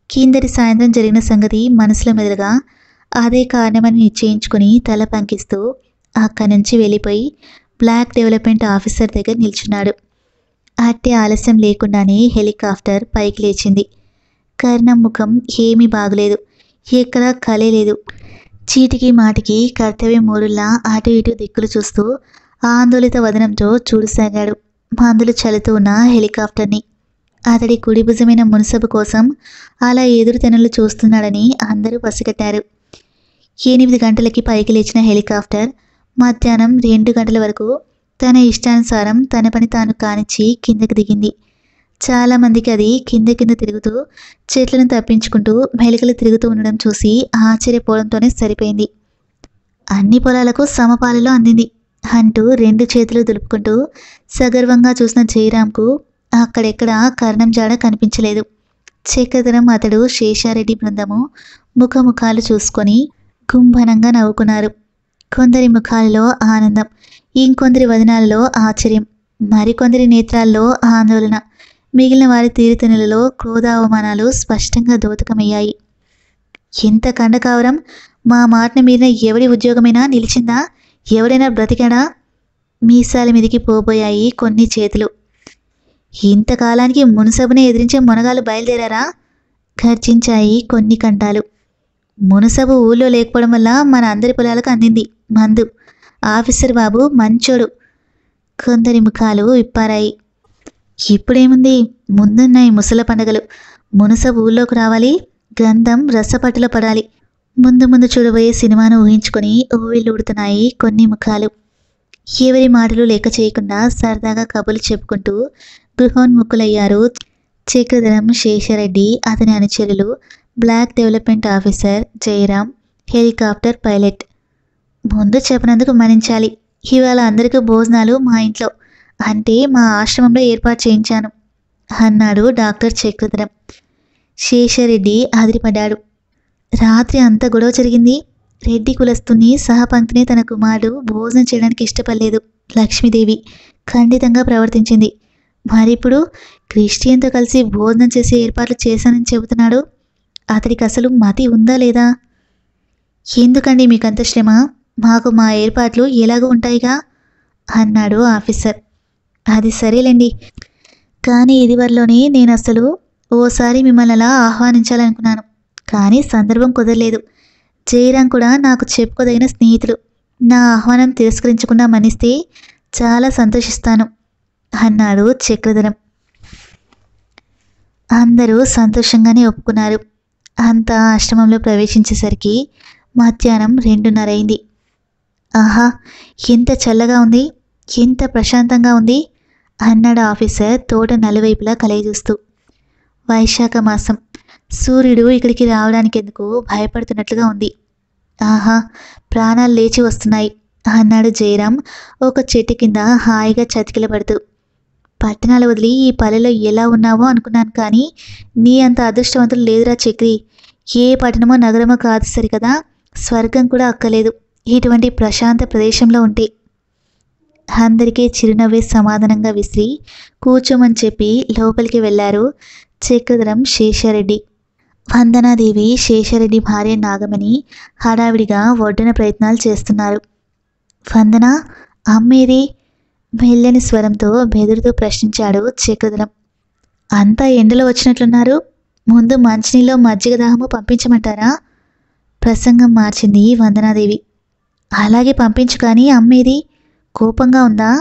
కిందటి సాయంత్రం జరిగిన సంగతి మనసులో మెదలుగా అదే కారణమని నిశ్చయించుకుని తల పంకిస్తూ అక్కడి నుంచి వెళ్ళిపోయి బ్లాక్ డెవలప్మెంట్ ఆఫీసర్ దగ్గర నిల్చున్నాడు అట్టే ఆలస్యం లేకుండానే హెలికాప్టర్ పైకి లేచింది కర్ణం ముఖం ఏమీ బాగలేదు ఎక్కడా కలే లేదు చీటికి మాటికి కర్తవ్య మూడుల్లా అటు ఇటు దిక్కులు చూస్తూ ఆందోళిత వదనంతో చూడసాగాడు మందులు చల్లుతూ ఉన్న హెలికాప్టర్ని అతడి కుడి భుజమైన మునసబు కోసం అలా ఎదురు తెనలు చూస్తున్నాడని అందరూ పసిగట్టారు ఎనిమిది గంటలకి పైకి లేచిన హెలికాప్టర్ మధ్యాహ్నం రెండు గంటల వరకు తన ఇష్టానుసారం తన పని తాను కానిచ్చి కిందకి దిగింది చాలామందికి అది కింద కింద తిరుగుతూ చెట్లను తప్పించుకుంటూ మెలికలు తిరుగుతూ ఉండడం చూసి ఆశ్చర్యపోవడంతోనే సరిపోయింది అన్ని పొలాలకు సమపాలలో అందింది అంటూ రెండు చేతులు దులుపుకుంటూ సగర్వంగా చూసిన జయరాంకు అక్కడెక్కడ కర్ణం జాడ కనిపించలేదు చక్రధరం అతడు శేషారెడ్డి బృందము ముఖముఖాలు చూసుకొని గుంభనంగా నవ్వుకున్నారు కొందరి ముఖాలలో ఆనందం ఇంకొందరి వదనాలలో ఆశ్చర్యం మరికొందరి నేత్రాల్లో ఆందోళన మిగిలిన వారి తీరుతెనులలో క్రోధావమానాలు స్పష్టంగా దోతకమయ్యాయి ఎంత కండకావరం మా మాటన మీద ఎవడి ఉద్యోగమైనా నిలిచిందా ఎవడైనా బ్రతికాడా మీసాల మీదికి పోబోయాయి కొన్ని చేతులు ఇంతకాలానికి మునసబుని ఎదిరించే మునగాలు బయలుదేరారా గర్జించాయి కొన్ని కంటాలు మునసబు ఊళ్ళో లేకపోవడం వల్ల మన అందరి పొలాలకు అందింది మందు ఆఫీసర్ బాబు మంచోడు కొందరి ముఖాలు విప్పారాయి ఇప్పుడేముంది ముందున్నాయి ముసల పండగలు మునస ఊళ్ళోకి రావాలి గంధం రసపట్టులో పడాలి ముందు ముందు చూడబోయే సినిమాను ఊహించుకొని ఊవిళ్ళూడుతున్నాయి కొన్ని ముఖాలు ఎవరి మాటలు లెక్క చేయకుండా సరదాగా కబులు చెప్పుకుంటూ గృహోన్ముఖులయ్యారు చక్రధరం శేషారెడ్డి అతని అనుచరులు block development officer Jayaram helicopter pilot ముందు చెప్పినందుకు మన్నించాలి ఇవాళ అందరికీ భోజనాలు మా ఇంట్లో అంటే మా ఆశ్రమంలో ఏర్పాటు చేయించాను అన్నాడు డాక్టర్ చక్రధరం శేషారెడ్డి అదిరిపడ్డాడు రాత్రి అంత గొడవ జరిగింది రెడ్డి కులస్తుని సహపంక్తిని తన కుమారుడు భోజనం చేయడానికి ఇష్టపడలేదు లక్ష్మీదేవి ఖండితంగా ప్రవర్తించింది మరిప్పుడు క్రిస్టియన్తో కలిసి భోజనం చేసే ఏర్పాట్లు చేశానని చెబుతున్నాడు అతడికి అసలు మతి ఉందా లేదా ఎందుకండి మీకంత శ్రమ మాకు మా ఏర్పాట్లు ఎలాగో ఉంటాయిగా అన్నాడు ఆఫీసర్ అది సరేలేండి కానీ ఇదివరలోనే నేను అసలు ఓసారి మిమ్మల్ని అలా ఆహ్వానించాలనుకున్నాను కానీ సందర్భం కుదరలేదు జయరాం కూడా నాకు చెప్పుకోదగిన స్నేహితులు నా ఆహ్వానం తిరస్కరించకుండా మన్నిస్తే చాలా సంతోషిస్తాను అన్నాడు చక్రధరం అందరూ సంతోషంగానే ఒప్పుకున్నారు అంతా ఆశ్రమంలో ప్రవేశించేసరికి మధ్యాహ్నం రెండున్నర అయింది ఆహా ఎంత చల్లగా ఉంది ఎంత ప్రశాంతంగా ఉంది అన్నాడు ఆఫీసర్ తోట నలువైపులా కలయజూస్తూ వైశాఖ మాసం సూర్యుడు ఇక్కడికి రావడానికి ఎందుకు భయపడుతున్నట్లుగా ఉంది ఆహా ప్రాణాలు లేచి వస్తున్నాయి అన్నాడు జయరాం ఒక చెట్టు కింద హాయిగా చతికిలబడుతూ పట్టణాలు వదిలి ఈ పల్లెలో ఎలా ఉన్నావో అనుకున్నాను కానీ నీ అంత అదృష్టవంతులు లేదురా చక్రి ఏ పట్టణమో నగరమో కాదు సరికదా స్వర్గం కూడా అక్కలేదు ఇటువంటి ప్రశాంత ప్రదేశంలో ఉంటే అందరికీ చిరునవ్వే సమాధానంగా విసిరి కూర్చోమని చెప్పి లోపలికి వెళ్ళారు చక్రధరం శేషారెడ్డి వందనాదేవి శేషారెడ్డి భార్య నాగమణి హడావిడిగా ఒడ్డున ప్రయత్నాలు చేస్తున్నారు వందన అమ్మేది మెల్లని స్వరంతో బెదురుతూ ప్రశ్నించాడు చక్రధరం అంతా ఎండలో వచ్చినట్లున్నారు ముందు మంచినీళ్ళలో మజ్జిగ దాహము పంపించమంటారా ప్రసంగం మార్చింది వందనాదేవి అలాగే పంపించు కానీ అమ్మేది కోపంగా ఉందా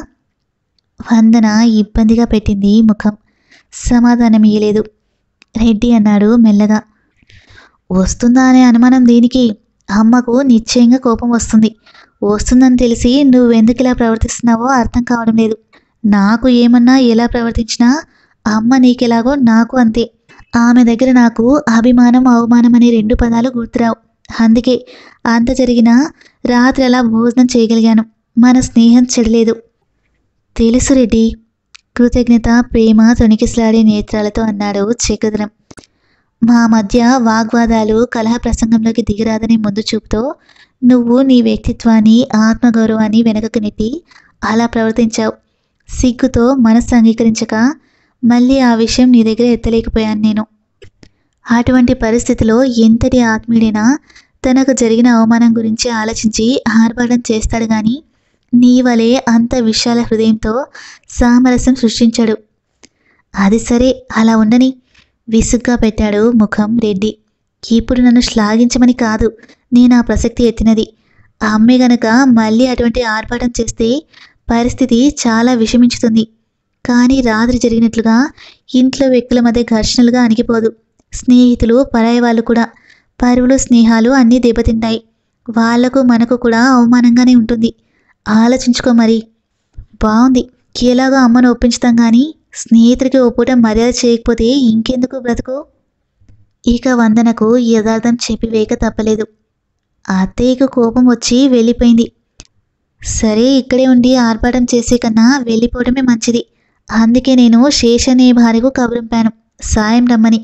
వందన ఇబ్బందిగా పెట్టింది ముఖం సమాధానం ఇయ్యలేదు రెడ్డి అన్నాడు మెల్లగా వస్తుందా అనే అనుమానం దీనికి అమ్మకు నిశ్చయంగా కోపం వస్తుంది వస్తుందని తెలిసి నువ్వెందుకు ఇలా ప్రవర్తిస్తున్నావో అర్థం కావడం లేదు నాకు ఏమన్నా ఎలా ప్రవర్తించినా అమ్మ నీకెలాగో నాకు అంతే ఆమె దగ్గర నాకు అభిమానం అవమానం అనే రెండు పదాలు గుర్తురావు అందుకే అంత జరిగినా రాత్రి అలా భోజనం చేయగలిగాను మన స్నేహం చెడలేదు తెలుసు రెడ్డి కృతజ్ఞత ప్రేమ తొణికిసలాడే నేత్రాలతో అన్నాడు చక్రధరం మా మధ్య వాగ్వాదాలు కలహ ప్రసంగంలోకి దిగిరాదని ముందు చూపుతో నువ్వు నీ వ్యక్తిత్వాన్ని ఆత్మగౌరవాన్ని వెనకకు నెట్టి అలా ప్రవర్తించావు సిగ్గుతో మనస్సు అంగీకరించక మళ్ళీ ఆ విషయం నీ దగ్గర ఎత్తలేకపోయాను నేను అటువంటి పరిస్థితిలో ఎంతటి ఆత్మీయుడైనా తనకు జరిగిన అవమానం గురించి ఆలోచించి ఆర్భాటం చేస్తాడు కానీ నీ వలె అంత విశాల హృదయంతో సామరస్యం సృష్టించాడు అది సరే అలా ఉండని విసుగ్గా పెట్టాడు ముఖం రెడ్డి ఇప్పుడు నన్ను శ్లాఘించమని కాదు నేను ఆ ప్రసక్తి ఎత్తినది ఆ అమ్మే గనక మళ్ళీ అటువంటి ఆర్భాటం చేస్తే పరిస్థితి చాలా విషమించుతుంది కానీ రాత్రి జరిగినట్లుగా ఇంట్లో వ్యక్తుల మధ్య ఘర్షణలుగా అణిగిపోదు స్నేహితులు పరాయి వాళ్ళు కూడా పరువులు స్నేహాలు అన్నీ దెబ్బతింటాయి వాళ్లకు మనకు కూడా అవమానంగానే ఉంటుంది ఆలోచించుకో మరి బాగుంది ఎలాగో అమ్మను ఒప్పించుతాం కానీ స్నేహితుడికి ఓ పూట మర్యాద చేయకపోతే ఇంకెందుకు బ్రతుకు ఇక వందనకు యథార్థం చెప్పివేయక తప్పలేదు అత్తయ్యకు కోపం వచ్చి వెళ్ళిపోయింది సరే ఇక్కడే ఉండి ఆర్భాటం చేసే కన్నా వెళ్ళిపోవడమే మంచిది అందుకే నేను శేషనే భార్యకు కబురింపాను సాయం రమ్మని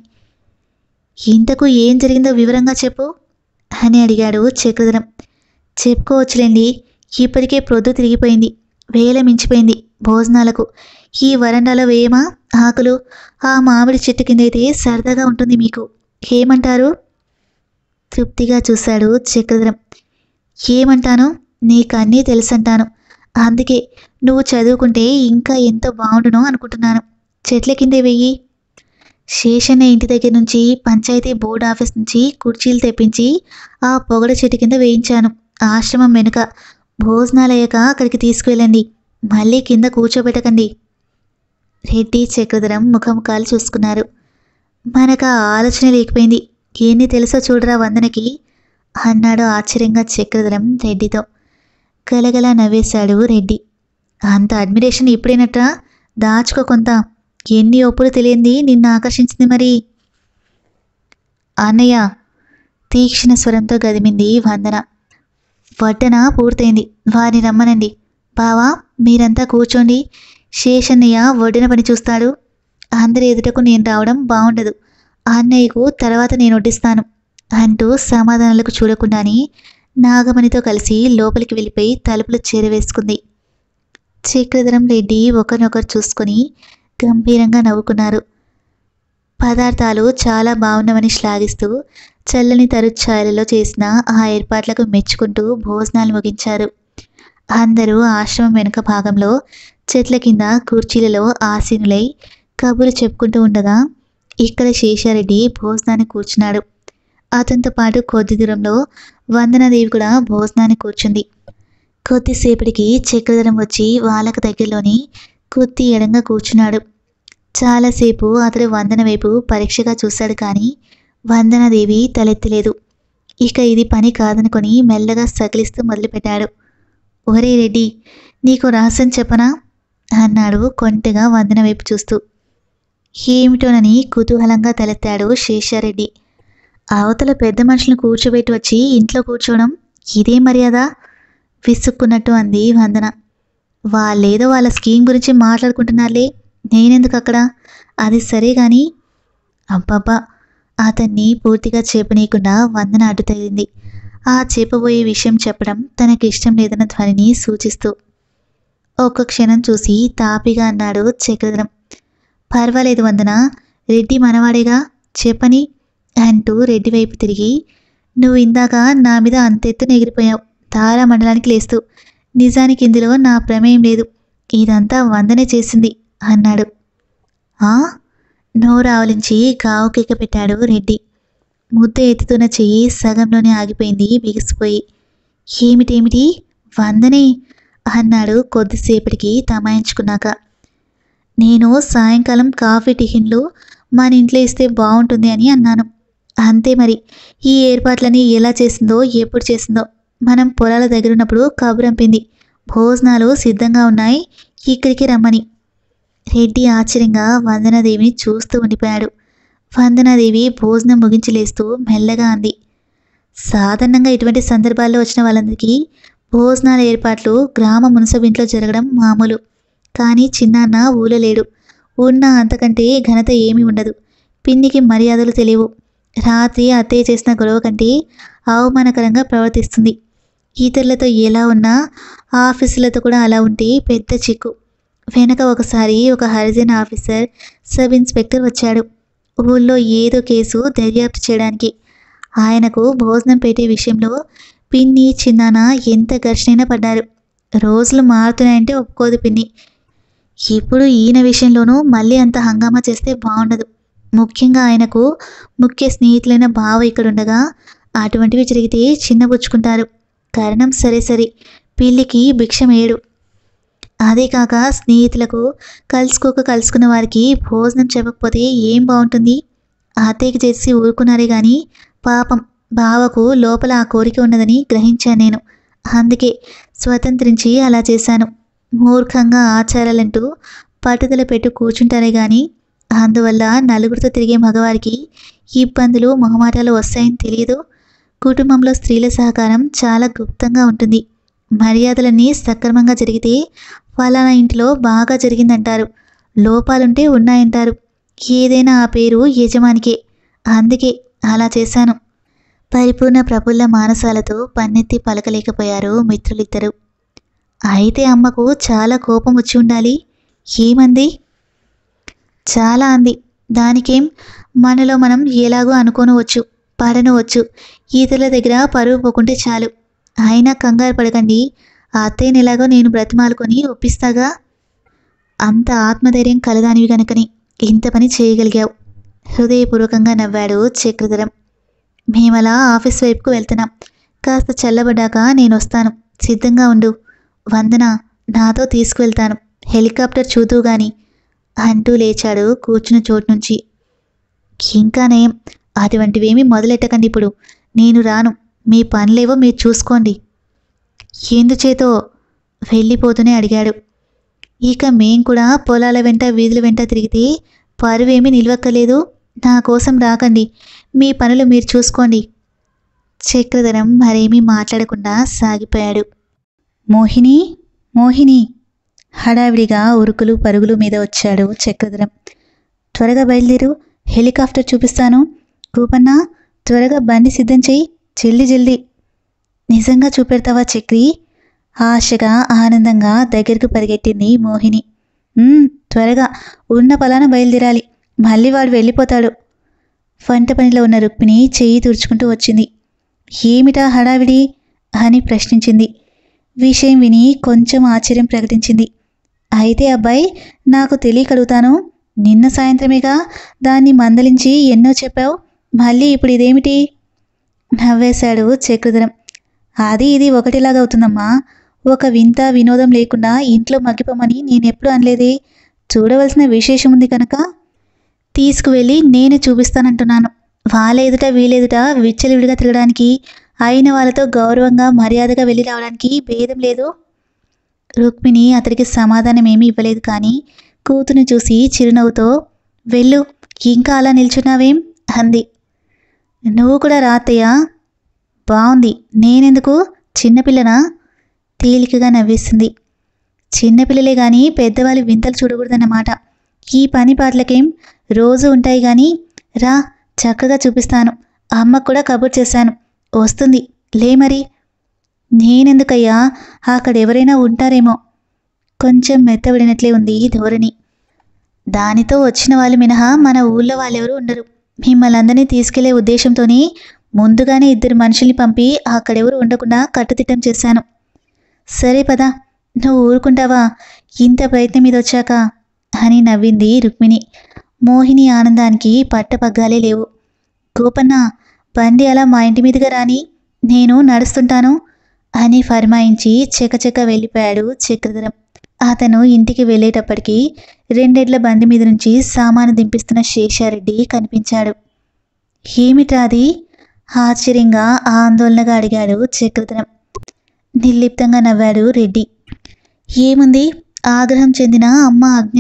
ఇంతకు ఏం జరిగిందో వివరంగా చెప్పు అని అడిగాడు చక్రధరం చెప్పుకోవచ్చులేండి ఇప్పటికే ప్రొద్దు తిరిగిపోయింది వేల మించిపోయింది భోజనాలకు ఈ వరండాలో వేయమా ఆకులు ఆ మామిడి చెట్టు కిందైతే సరదాగా ఉంటుంది మీకు ఏమంటారు తృప్తిగా చూశాడు చక్రధరం ఏమంటాను నీకన్నీ తెలుసంటాను అందుకే నువ్వు చదువుకుంటే ఇంకా ఎంతో బాగుండునో అనుకుంటున్నాను చెట్ల కిందే వెయ్యి శేషన్న ఇంటి దగ్గర నుంచి పంచాయతీ బోర్డు ఆఫీస్ నుంచి కుర్చీలు తెప్పించి ఆ పొగడ చెట్టు కింద వేయించాను ఆశ్రమం వెనుక భోజనాలయ్యాక అక్కడికి తీసుకువెళ్ళండి మళ్ళీ కింద కూర్చోబెట్టకండి రెడ్డి చక్రధరం ముఖముఖాలు చూసుకున్నారు మనకు ఆ ఆలోచన లేకపోయింది ఎన్ని తెలుసో చూడరా వందనకి అన్నాడు ఆశ్చర్యంగా చక్రధరం రెడ్డితో గలగల నవ్వేశాడు రెడ్డి అంత అడ్మిరేషన్ ఇప్పుడేనట్రా దాచుకో కొంత ఎన్ని ఒప్పులు తెలియంది నిన్ను ఆకర్షించింది మరి అన్నయ్య తీక్షణ స్వరంతో గదిమింది వందన వడ్డన పూర్తయింది వారిని రమ్మనండి బావా మీరంతా కూర్చోండి శేషన్నయ్య వడ్డన పని చూస్తాడు అందరి ఎదుటకు నేను రావడం బాగుండదు అన్నయ్యకు తర్వాత నేను వడ్డిస్తాను అంటూ సమాధానాలకు చూడకుండానే నాగమణితో కలిసి లోపలికి వెళ్ళిపోయి తలుపులు చేరవేసుకుంది చక్రధరం రెడ్డి ఒకరినొకరు చూసుకొని గంభీరంగా నవ్వుకున్నారు పదార్థాలు చాలా బాగున్నామని శ్లాఘిస్తూ చల్లని తరుఛాయలలో చేసిన ఆ ఏర్పాట్లకు మెచ్చుకుంటూ భోజనాలు ముగించారు అందరూ ఆశ్రమం వెనుక భాగంలో చెట్ల కింద కుర్చీలలో ఆసీనులై కబురు చెప్పుకుంటూ ఉండగా ఇక్కడ శేషారెడ్డి భోజనాన్ని కూర్చున్నాడు అతనితో పాటు కొద్ది దూరంలో వందనాదేవి కూడా భోజనాన్ని కూర్చుంది కొద్దిసేపటికి చక్రధరం వచ్చి వాళ్ళకు దగ్గరలోని కొద్ది ఎడంగా కూర్చున్నాడు చాలాసేపు అతడు వందన వైపు పరీక్షగా చూశాడు కానీ వందనాదేవి తలెత్తలేదు ఇక ఇది పని కాదనుకొని మెల్లగా సకిలిస్తూ మొదలుపెట్టాడు ఒరే రెడ్డి నీకు రహస్యం చెప్పనా అన్నాడు కొంటెగా వందన వైపు చూస్తూ ఏమిటోనని కుతూహలంగా తలెత్తాడు శేషారెడ్డి అవతల పెద్ద మనుషులను కూర్చోబెట్టి వచ్చి ఇంట్లో కూర్చోవడం ఇదే మర్యాద విసుక్కున్నట్టు అంది వందన వాళ్ళేదో వాళ్ళ స్కీమ్ గురించి మాట్లాడుకుంటున్నారులే నేనెందుకు అక్కడ అది సరే కానీ అబ్బబ్బా అతన్ని పూర్తిగా చెప్పనీయకుండా వందన అడ్డు తగిలింది ఆ చెప్పబోయే విషయం చెప్పడం తనకి ఇష్టం లేదన్న ధ్వనిని సూచిస్తూ ఒక్క క్షణం చూసి తాపిగా అన్నాడు చక్రధరం పర్వాలేదు వందన రెడ్డి మనవాడేగా చెప్పని అంటూ రెడ్డి వైపు తిరిగి నువ్వు ఇందాక నా మీద అంతెత్తున ఎగిరిపోయావు తారా మండలానికి లేస్తూ నిజానికి ఇందులో నా ప్రమేయం లేదు ఇదంతా వందనే చేసింది అన్నాడు ఆ నోరు ఆవలించి గావు కేక పెట్టాడు రెడ్డి ముద్ద ఎత్తుతున్న చెయ్యి సగంలోనే ఆగిపోయింది బిగిసిపోయి ఏమిటేమిటి వందనే అన్నాడు కొద్దిసేపటికి తమాయించుకున్నాక నేను సాయంకాలం కాఫీ టిఫిన్లు మన ఇంట్లో ఇస్తే బాగుంటుంది అని అన్నాను అంతే మరి ఈ ఏర్పాట్లని ఎలా చేసిందో ఎప్పుడు చేసిందో మనం పొలాల దగ్గర ఉన్నప్పుడు కబురంపింది భోజనాలు సిద్ధంగా ఉన్నాయి ఇక్కడికి రమ్మని రెడ్డి ఆశ్చర్యంగా వందనాదేవిని చూస్తూ ఉండిపోయాడు వందనాదేవి భోజనం ముగించి లేస్తూ మెల్లగా అంది సాధారణంగా ఇటువంటి సందర్భాల్లో వచ్చిన వాళ్ళందరికీ భోజనాల ఏర్పాట్లు గ్రామ మున్సబ్ ఇంట్లో జరగడం మామూలు కానీ చిన్నాన్న ఊళ్ళో లేడు ఉన్న అంతకంటే ఘనత ఏమీ ఉండదు పిన్నికి మర్యాదలు తెలియవు రాత్రి అత్తయ్య చేసిన గొడవ కంటే అవమానకరంగా ప్రవర్తిస్తుంది ఇతరులతో ఎలా ఉన్నా ఆఫీసులతో కూడా అలా ఉంటే పెద్ద చిక్కు వెనక ఒకసారి ఒక హరిజన్ ఆఫీసర్ సబ్ ఇన్స్పెక్టర్ వచ్చాడు ఊళ్ళో ఏదో కేసు దర్యాప్తు చేయడానికి ఆయనకు భోజనం పెట్టే విషయంలో పిన్ని చిన్నాన ఎంత ఘర్షణైనా పడ్డారు రోజులు మారుతున్నాయంటే ఒప్పుకోదు పిన్ని ఇప్పుడు ఈయన విషయంలోనూ మళ్ళీ అంత హంగామా చేస్తే బాగుండదు ముఖ్యంగా ఆయనకు ముఖ్య స్నేహితులైన బావ ఇక్కడ ఉండగా అటువంటివి జరిగితే చిన్నబుచ్చుకుంటారు కారణం సరే సరే పిల్లికి భిక్షమేడు అదే కాక స్నేహితులకు కలుసుకోక కలుసుకున్న వారికి భోజనం చెప్పకపోతే ఏం బాగుంటుంది అత్తయ్యకి చేసి ఊరుకున్నారే కానీ పాపం బావకు లోపల ఆ కోరిక ఉన్నదని గ్రహించాను నేను అందుకే స్వతంత్రించి అలా చేశాను మూర్ఖంగా ఆచారాలంటూ పట్టుదల పెట్టు కూర్చుంటారే కానీ అందువల్ల నలుగురితో తిరిగే మగవారికి ఇబ్బందులు మొహమాటాలు వస్తాయని తెలియదు కుటుంబంలో స్త్రీల సహకారం చాలా గుప్తంగా ఉంటుంది మర్యాదలన్నీ సక్రమంగా జరిగితే ఫలానా ఇంటిలో బాగా జరిగిందంటారు లోపాలుంటే ఉన్నాయంటారు ఏదైనా ఆ పేరు యజమానికే అందుకే అలా చేశాను పరిపూర్ణ ప్రఫుల్ల మానసాలతో పన్నెత్తి పలకలేకపోయారు మిత్రులిద్దరూ అయితే అమ్మకు చాలా కోపం వచ్చి ఉండాలి ఏమంది చాలా అంది దానికేం మనలో మనం ఎలాగో అనుకోనవచ్చు పడనవచ్చు ఇతరుల దగ్గర పరువు పోకుంటే చాలు అయినా కంగారు పడకండి ఆ అత్తయ్యని ఎలాగో నేను బ్రతిమాలుకొని ఒప్పిస్తాగా అంత ఆత్మధైర్యం కలదానివి గనుకని ఇంత పని చేయగలిగావు హృదయపూర్వకంగా నవ్వాడు చక్రధరం మేమలా ఆఫీస్ వైపుకు వెళ్తున్నాం కాస్త చల్లబడ్డాక నేను వస్తాను సిద్ధంగా ఉండు వందన నాతో తీసుకువెళ్తాను హెలికాప్టర్ చూతూ గాని అంటూ లేచాడు కూర్చున్న చోటు నుంచి ఇంకా నయం అటువంటివేమీ మొదలెట్టకండి ఇప్పుడు నేను రాను మీ పనులేవో మీరు చూసుకోండి ఎందుచేతో వెళ్ళిపోతూనే అడిగాడు ఇక మేం కూడా పొలాల వెంట వీధుల వెంట తిరిగితే పరువేమీ నిలవక్కలేదు నా కోసం రాకండి మీ పనులు మీరు చూసుకోండి చక్రధరం మరేమీ మాట్లాడకుండా సాగిపోయాడు మోహిని మోహిని హడావిడిగా ఉరుకులు పరుగులు మీద వచ్చాడు చక్రధరం త్వరగా బయలుదేరు హెలికాప్టర్ చూపిస్తాను రూపన్న త్వరగా బండి సిద్ధం చెయ్యి జల్ది జల్దీ నిజంగా చూపెడతావా చక్రి ఆశగా ఆనందంగా దగ్గరకు పరిగెట్టింది మోహిని "ఉమ్, త్వరగా ఉన్న పలాన బయలుదేరాలి మళ్ళీ వాడు వెళ్ళిపోతాడు వంట పనిలో ఉన్న రుక్మిణి చెయ్యి తుడుచుకుంటూ వచ్చింది ఏమిటా హడావిడి అని ప్రశ్నించింది విషయం విని కొంచెం ఆశ్చర్యం ప్రకటించింది అయితే అబ్బాయి నాకు తెలియకడుగుతాను నిన్న సాయంత్రమేగా దాన్ని మందలించి ఎన్నో చెప్పావు మళ్ళీ ఇప్పుడు ఇదేమిటి నవ్వేశాడు చక్రధరం అది ఇది ఒకటిలాగా అవుతుందమ్మా ఒక వింత వినోదం లేకుండా ఇంట్లో మగ్గిపోమని నేనెప్పుడు అనలేదే చూడవలసిన విశేషం ఉంది కనుక తీసుకువెళ్ళి నేనే చూపిస్తానంటున్నాను వాళ్ళ ఎదుట వీలెదుట విచ్చలవిడిగా తిరగడానికి అయిన వాళ్ళతో గౌరవంగా మర్యాదగా వెళ్ళి రావడానికి భేదం లేదు రుక్మిణి అతడికి సమాధానం ఏమీ ఇవ్వలేదు కానీ కూతుని చూసి చిరునవ్వుతో వెళ్ళు ఇంకా అలా నిల్చున్నావేం అంది నువ్వు కూడా రాతయ్యా బాగుంది నేనెందుకు చిన్నపిల్లనా తేలికగా నవ్వేసింది చిన్నపిల్లలే కానీ పెద్దవాళ్ళు వింతలు చూడకూడదన్నమాట ఈ పని పాటలకేం రోజు ఉంటాయి కానీ రా చక్కగా చూపిస్తాను అమ్మకు కూడా కబుర్ చేశాను వస్తుంది లే మరి నేనెందుకయ్యా అక్కడ ఎవరైనా ఉంటారేమో కొంచెం మెత్తబడినట్లే ఉంది ఈ ధోరణి దానితో వచ్చిన వాళ్ళు మినహా మన ఊళ్ళో వాళ్ళెవరూ ఉండరు మిమ్మల్ని అందరినీ తీసుకెళ్లే ఉద్దేశంతోనే ముందుగానే ఇద్దరు మనుషుల్ని పంపి అక్కడెవరు ఉండకుండా కట్టుదిట్టం చేశాను సరే పదా నువ్వు ఊరుకుంటావా ఇంత ప్రయత్నం మీద వచ్చాక అని నవ్వింది రుక్మిణి మోహిని ఆనందానికి పట్టపగ్గాలే లేవు గోపన్న బండి అలా మా ఇంటి మీదుగా రాని నేను నడుస్తుంటాను అని ఫర్మాయించి చెకచెక వెళ్ళిపోయాడు చక్రధరం అతను ఇంటికి వెళ్ళేటప్పటికి రెండెడ్ల బండి మీద నుంచి సామాను దింపిస్తున్న శేషారెడ్డి కనిపించాడు ఏమిటా అది ఆశ్చర్యంగా ఆందోళనగా అడిగాడు చక్రధరం నిర్లిప్తంగా నవ్వాడు రెడ్డి ఏముంది ఆగ్రహం చెందిన అమ్మ ఆజ్ఞ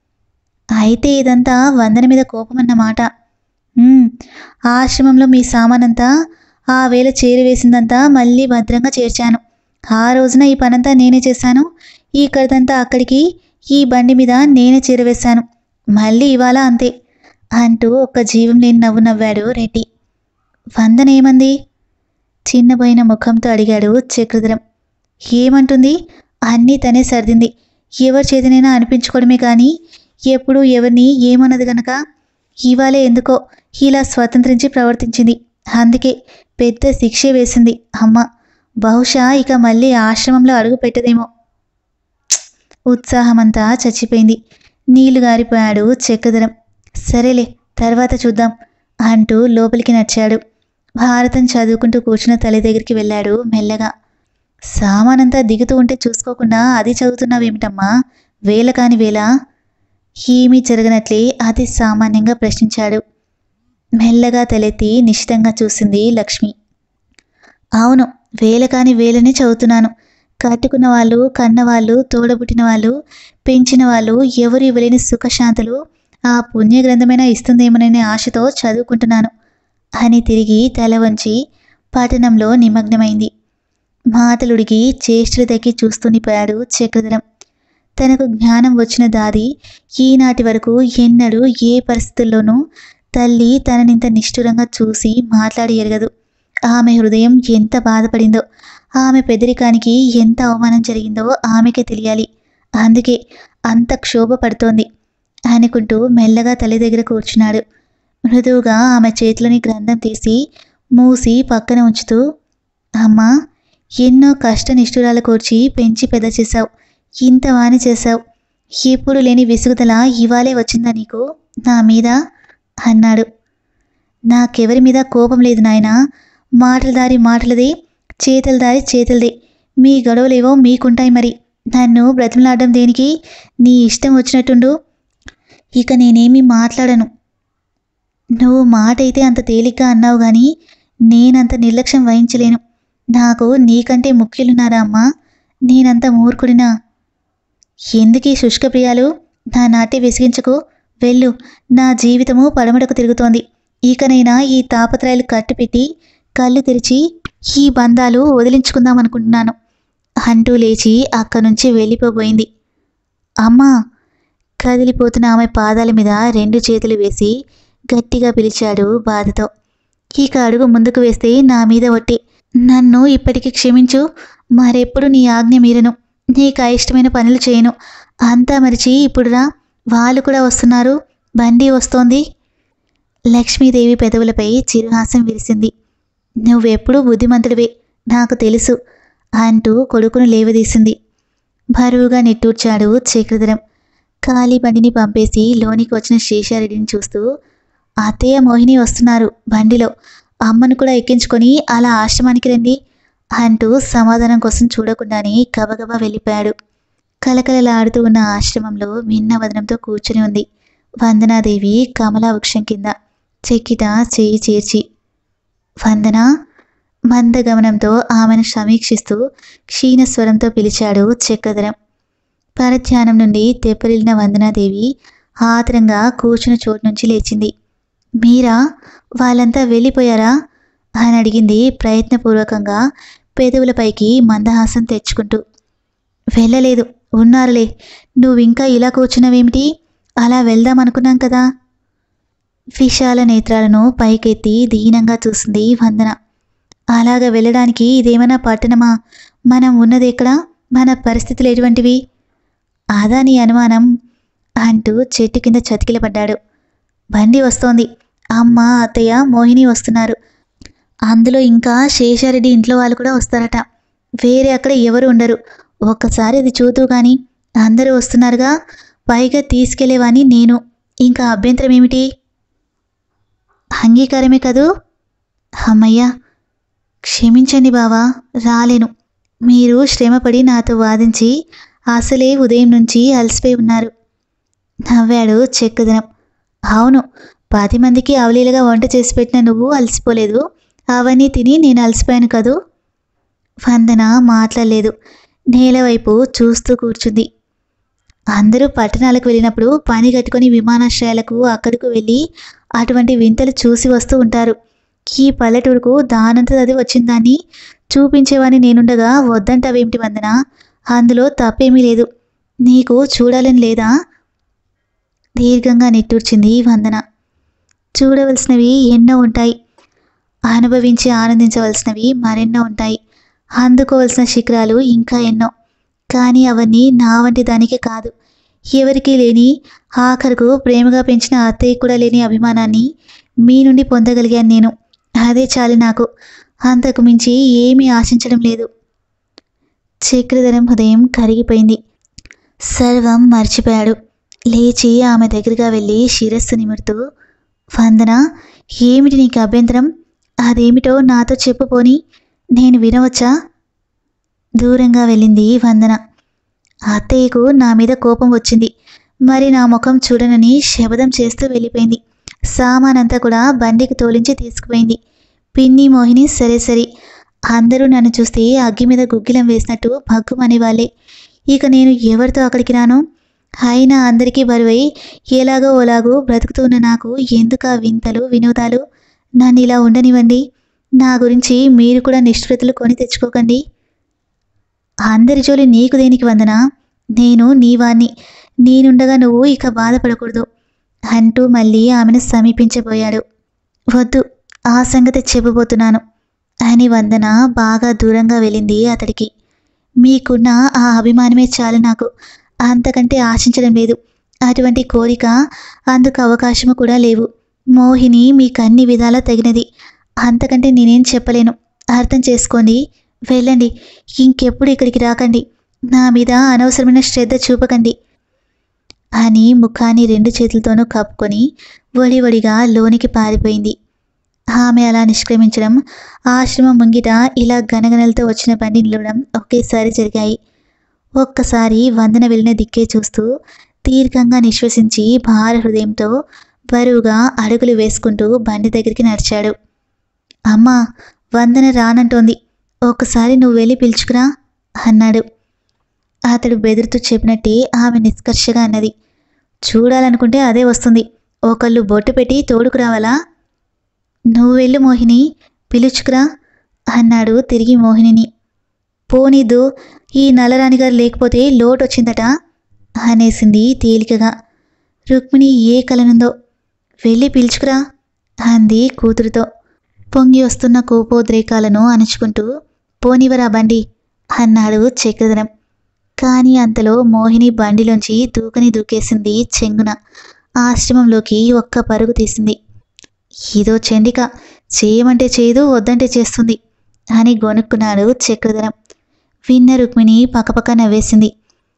అయితే ఇదంతా వందన మీద కోపం అన్నమాట "ఉమ్, ఆశ్రమంలో మీ సామానంతా ఆ వేళ చేరివేసిందంతా మళ్ళీ భద్రంగా చేర్చాను ఆ రోజున ఈ పనంతా నేనే చేశాను ఇక్కడిదంతా అక్కడికి ఈ బండి మీద నేనే చేరవేశాను మళ్ళీ ఇవాళ అంతే అంటూ ఒక్క జీవం లేని నవ్వు నవ్వాడు రెడ్డి వందన ఏమంది చిన్నపోయిన ముఖంతో అడిగాడు చక్రధరం ఏమంటుంది అన్నీ తనే సర్దింది ఎవరి చేతినైనా అనిపించుకోవడమే కానీ ఎప్పుడు ఎవరిని ఏమన్నది గనక ఇవాళే ఎందుకో ఇలా స్వతంత్రించి ప్రవర్తించింది అందుకే పెద్ద శిక్షే వేసింది అమ్మ బహుశా ఇక మళ్ళీ ఆశ్రమంలో అడుగు పెట్టదేమో ప్చ్! ఉత్సాహమంతా చచ్చిపోయింది నీళ్లు గారిపోయాడు చక్రధరం సరేలే తర్వాత చూద్దాం అంటూ లోపలికి నడిచాడు భారతం చదువుకుంటూ కూర్చున్న తల్లి దగ్గరికి వెళ్ళాడు మెల్లగా సామానంతా దిగుతూ ఉంటే చూసుకోకుండా అది చదువుతున్నావేమిటమ్మా వేల కాని వేళ ఏమీ జరగనట్లే అతి సామాన్యంగా ప్రశ్నించాడు మెల్లగా తలెత్తి నిశ్చితంగా చూసింది లక్ష్మి అవును వేల కాని వేలనే చదువుతున్నాను కట్టుకున్న వాళ్ళు కన్నవాళ్ళు తోడబుట్టిన వాళ్ళు పెంచిన వాళ్ళు ఎవరు ఇవ్వలేని సుఖశాంతులు ఆ పుణ్య గ్రంథమైనా ఇస్తుందేమోననే ఆశతో చదువుకుంటున్నాను అని తిరిగి తల వంచి పఠనంలో నిమగ్నమైంది మాటలుడిగి చేష్టలు దక్కి చూస్తుండిపోయాడు చక్రధరం తనకు జ్ఞానం వచ్చిన దాది ఈనాటి వరకు ఎన్నడూ ఏ పరిస్థితుల్లోనూ తల్లి తననింత నిష్ఠురంగా చూసి మాట్లాడి ఎరగదు ఆమె హృదయం ఎంత బాధపడిందో ఆమె పెదరికానికి ఎంత అవమానం జరిగిందో ఆమెకే తెలియాలి అందుకే అంత క్షోభ పడుతోంది అనుకుంటూ మెల్లగా తల్లి దగ్గర కూర్చున్నాడు మృదువుగా ఆమె చేతిలోని గ్రంథం తీసి మూసి పక్కన ఉంచుతూ అమ్మా ఎన్నో కష్ట నిష్ఠురాలు కూర్చి పెంచి పెద్ద చేశావు ఇంత వాణి చేశావు ఎప్పుడు లేని విసుగుదల ఇవాళే వచ్చిందా నీకు నా మీద అన్నాడు నాకెవరి మీద కోపం లేదు నాయనా మాటల దారి మాటలదే చేతల దారి చేతలదే మీ గొడవలేవో మీకుంటాయి మరి నన్ను బ్రతిమలాడడం దేనికి నీ ఇష్టం వచ్చినట్టుండు ఇక నేనేమీ మాట్లాడను నువ్వు మాట అయితే అంత తేలిగ్గా అన్నావు కానీ నేనంత నిర్లక్ష్యం వహించలేను నాకు నీకంటే ముఖ్యులున్నారా అమ్మా నేనంత మూర్ఖుడినా ఎందుకీ శుష్కప్రియాలు నా నాట్య విసిగించకు వెళ్ళు నా జీవితము పడమటకు తిరుగుతోంది ఇకనైనా ఈ తాపత్రయాలు కట్టుపెట్టి కళ్ళు తెరిచి ఈ బంధాలు వదిలించుకుందాం అనుకుంటున్నాను అంటూ లేచి అక్కడి నుంచి వెళ్ళిపోబోయింది అమ్మా కదిలిపోతున్న ఆమె పాదాల మీద రెండు చేతులు వేసి గట్టిగా పిలిచాడు బాధతో ఇక అడుగు ముందుకు వేస్తే నా మీద ఒట్టి నన్ను ఇప్పటికి క్షమించు మరెప్పుడు నీ ఆజ్ఞ మీరను నీకు ఇష్టమైన పనులు చేయను అంతా మరిచి ఇప్పుడు రా వాళ్ళు కూడా వస్తున్నారు బండి వస్తోంది లక్ష్మీదేవి పెదవులపై చిరుహాసం విరిసింది నువ్వెప్పుడూ బుద్ధిమంతుడివే నాకు తెలుసు అంటూ కొడుకును లేవదీసింది బరువుగా నిట్టూర్చాడు చక్రధరం ఖాళీ బండిని పంపేసి లోనికి వచ్చిన శేషారెడ్డిని చూస్తూ అత్తయ్య మోహిని వస్తున్నారు బండిలో అమ్మను కూడా ఎక్కించుకొని అలా ఆశ్రమానికి రండి అంటూ సమాధానం కోసం చూడకుండానే గబగబా వెళ్ళిపోయాడు కలకలలాడుతూ ఉన్న ఆశ్రమంలో మిన్న వదనంతో కూర్చుని ఉంది వందనాదేవి కమలా వృక్షం కింద చెక్కిట చేయి చేర్చి వందన మందగమనంతో ఆమెను సమీక్షిస్తూ క్షీణస్వరంతో పిలిచాడు చక్రధరం పరధ్యానం నుండి తెప్పరిల్లిన వందనాదేవి ఆత్రంగా కూర్చున్న చోటు నుంచి లేచింది మీరా వాళ్ళంతా వెళ్ళిపోయారా అని అడిగింది ప్రయత్నపూర్వకంగా పెదవులపైకి మందహాసం తెచ్చుకుంటూ వెళ్ళలేదు ఉన్నారులే నువ్వింకా ఇలా కూర్చున్నవేమిటి అలా వెళ్దామనుకున్నాం కదా విశాల నేత్రాలను పైకెత్తి దీనంగా చూసింది వందన అలాగ వెళ్ళడానికి ఇదేమైనా పట్టణమా మనం ఉన్నదెక్కడ మన పరిస్థితులు ఎటువంటివి అదా నీ అనుమానం అంటూ చెట్టు కింద చతికిలపడ్డాడు బండి వస్తోంది అమ్మ అత్తయ్య మోహిని వస్తున్నారు అందులో ఇంకా శేషారెడ్డి ఇంట్లో వాళ్ళు కూడా వస్తారట వేరే అక్కడ ఎవరు ఉండరు ఒక్కసారి అది చూతూ కానీ అందరూ వస్తున్నారుగా పైగా తీసుకెళ్లేవాని నేను ఇంకా అభ్యంతరం ఏమిటి అంగీకారమే కదూ అమ్మయ్యా క్షమించండి బావా రాలేను మీరు శ్రమపడి నాతో వాదించి అసలే ఉదయం నుంచి అలసిపోయి ఉన్నారు నవ్వాడు చెక్కదనం అవును పది మందికి అవలీలగా వంట చేసి పెట్టిన నువ్వు అలసిపోలేదు అవన్నీ తిని నేను అలసిపోయాను కదూ వందన మాట్లాడలేదు నేల వైపు చూస్తూ కూర్చుంది అందరూ పట్టణాలకు వెళ్ళినప్పుడు పని కట్టుకొని విమానాశ్రయాలకు అక్కడికి వెళ్ళి అటువంటి వింతలు చూసి వస్తూ ఉంటారు ఈ పల్లెటూరుకు దానంతది అది వచ్చిందాన్ని చూపించేవాని నేనుండగా వద్దంటావేమిటి వందన అందులో తప్పేమీ లేదు నీకు చూడాలని లేదా దీర్ఘంగా నిట్టూర్చింది వందన చూడవలసినవి ఎన్నో ఉంటాయి అనుభవించి ఆనందించవలసినవి మరెన్నో ఉంటాయి అందుకోవలసిన శిఖరాలు ఇంకా ఎన్నో కానీ అవన్నీ నా వంటి దానికి కాదు ఎవరికీ లేని ఆఖరుకు ప్రేమగా పెంచిన అత్తయ్య కూడా లేని అభిమానాన్ని మీ నుండి పొందగలిగాను నేను అదే చాలు నాకు అంతకు మించి ఏమీ ఆశించడం లేదు చక్రధరం హృదయం కరిగిపోయింది సర్వం మర్చిపోయాడు లేచి ఆమె దగ్గరగా వెళ్ళి శిరస్సు నిమురుతూ వందన ఏమిటి నీకు అభ్యంతరం అదేమిటో నాతో చెప్పుపోని నేను వినవచ్చా దూరంగా వెళ్ళింది వందన అత్తయ్యకు నా మీద కోపం వచ్చింది మరి నా ముఖం చూడనని శబదం చేస్తూ వెళ్ళిపోయింది సామానంతా కూడా బండికి తోలించి తీసుకుపోయింది పిన్ని మోహిని సరే సరే అందరూ నన్ను చూస్తే అగ్గి మీద గుగ్గిలం వేసినట్టు భగ్గుమనే వాళ్ళే ఇక నేను ఎవరితో అక్కడికి రాను అయినా అందరికీ బరువై ఎలాగో ఓలాగో బ్రతుకుతున్న నాకు ఎందుకు ఆ వింతలు వినోదాలు నన్ను ఇలా ఉండనివ్వండి నా గురించి మీరు కూడా నిష్ఠృతులు కొని తెచ్చుకోకండి అందరి జోలి నీకు దేనికి వందన నేను నీవాణ్ణి నేనుండగా నువ్వు ఇక బాధపడకూడదు అంటూ మళ్ళీ ఆమెను సమీపించబోయాడు వద్దు ఆ సంగతి చెప్పబోతున్నాను అని వందన బాగా దూరంగా వెళ్ళింది అతడికి మీకున్న ఆ అభిమానమే చాలు నాకు అంతకంటే ఆశించడం లేదు అటువంటి కోరిక అందుకు అవకాశము కూడా లేవు మోహిని మీకు అన్ని విధాలా తగినది అంతకంటే నేనేం చెప్పలేను అర్థం చేసుకోండి వెళ్ళండి ఇంకెప్పుడు ఇక్కడికి రాకండి నా మీద అనవసరమైన శ్రద్ధ చూపకండి అని ముఖాన్ని రెండు చేతులతోనూ కప్పుకొని వడి వడిగా లోనికి పారిపోయింది ఆమె అలా నిష్క్రమించడం ఆశ్రమం ముంగిట ఇలా గనగనలతో వచ్చిన బండి నిలవడం ఒకేసారి జరిగాయి ఒక్కసారి వందన వెళ్ళిన దిక్కే చూస్తూ దీర్ఘంగా నిశ్వసించి భార హృదయంతో బరువుగా అడుగులు వేసుకుంటూ బండి దగ్గరికి నడిచాడు అమ్మా వందన రానంటోంది ఒక్కసారి నువ్వు వెళ్ళి పిలుచుకురా అన్నాడు అతడు బెదురుతూ చెప్పినట్టే ఆమె నిష్కర్షగా అన్నది చూడాలనుకుంటే అదే వస్తుంది ఒకళ్ళు బొట్టు పెట్టి తోడుకు రావాలా నువ్వు వెళ్ళు మోహిని పిలుచుకురా అన్నాడు తిరిగి మోహినిని పోనీదు ఈ నల్లరాణి గారు లేకపోతే లోటు వచ్చిందట అనేసింది తేలికగా రుక్మిణి ఏ కలనుందో వెళ్ళి పిలుచుకురా అంది కూతురుతో పొంగి వస్తున్న కోపోద్రేకాలను అణుచుకుంటూ పోనివరా బండి అన్నాడు చక్రధరం కానీ అంతలో మోహిని బండిలోంచి దూకని దూకేసింది చెంగున ఆశ్రమంలోకి ఒక్క పరుగు తీసింది ఇదో చెండిక చేయమంటే చేయదు వద్దంటే చేస్తుంది అని గొనుక్కున్నాడు చక్రధరం విన్న రుక్మిణి పక్కపక్క నవ్వేసింది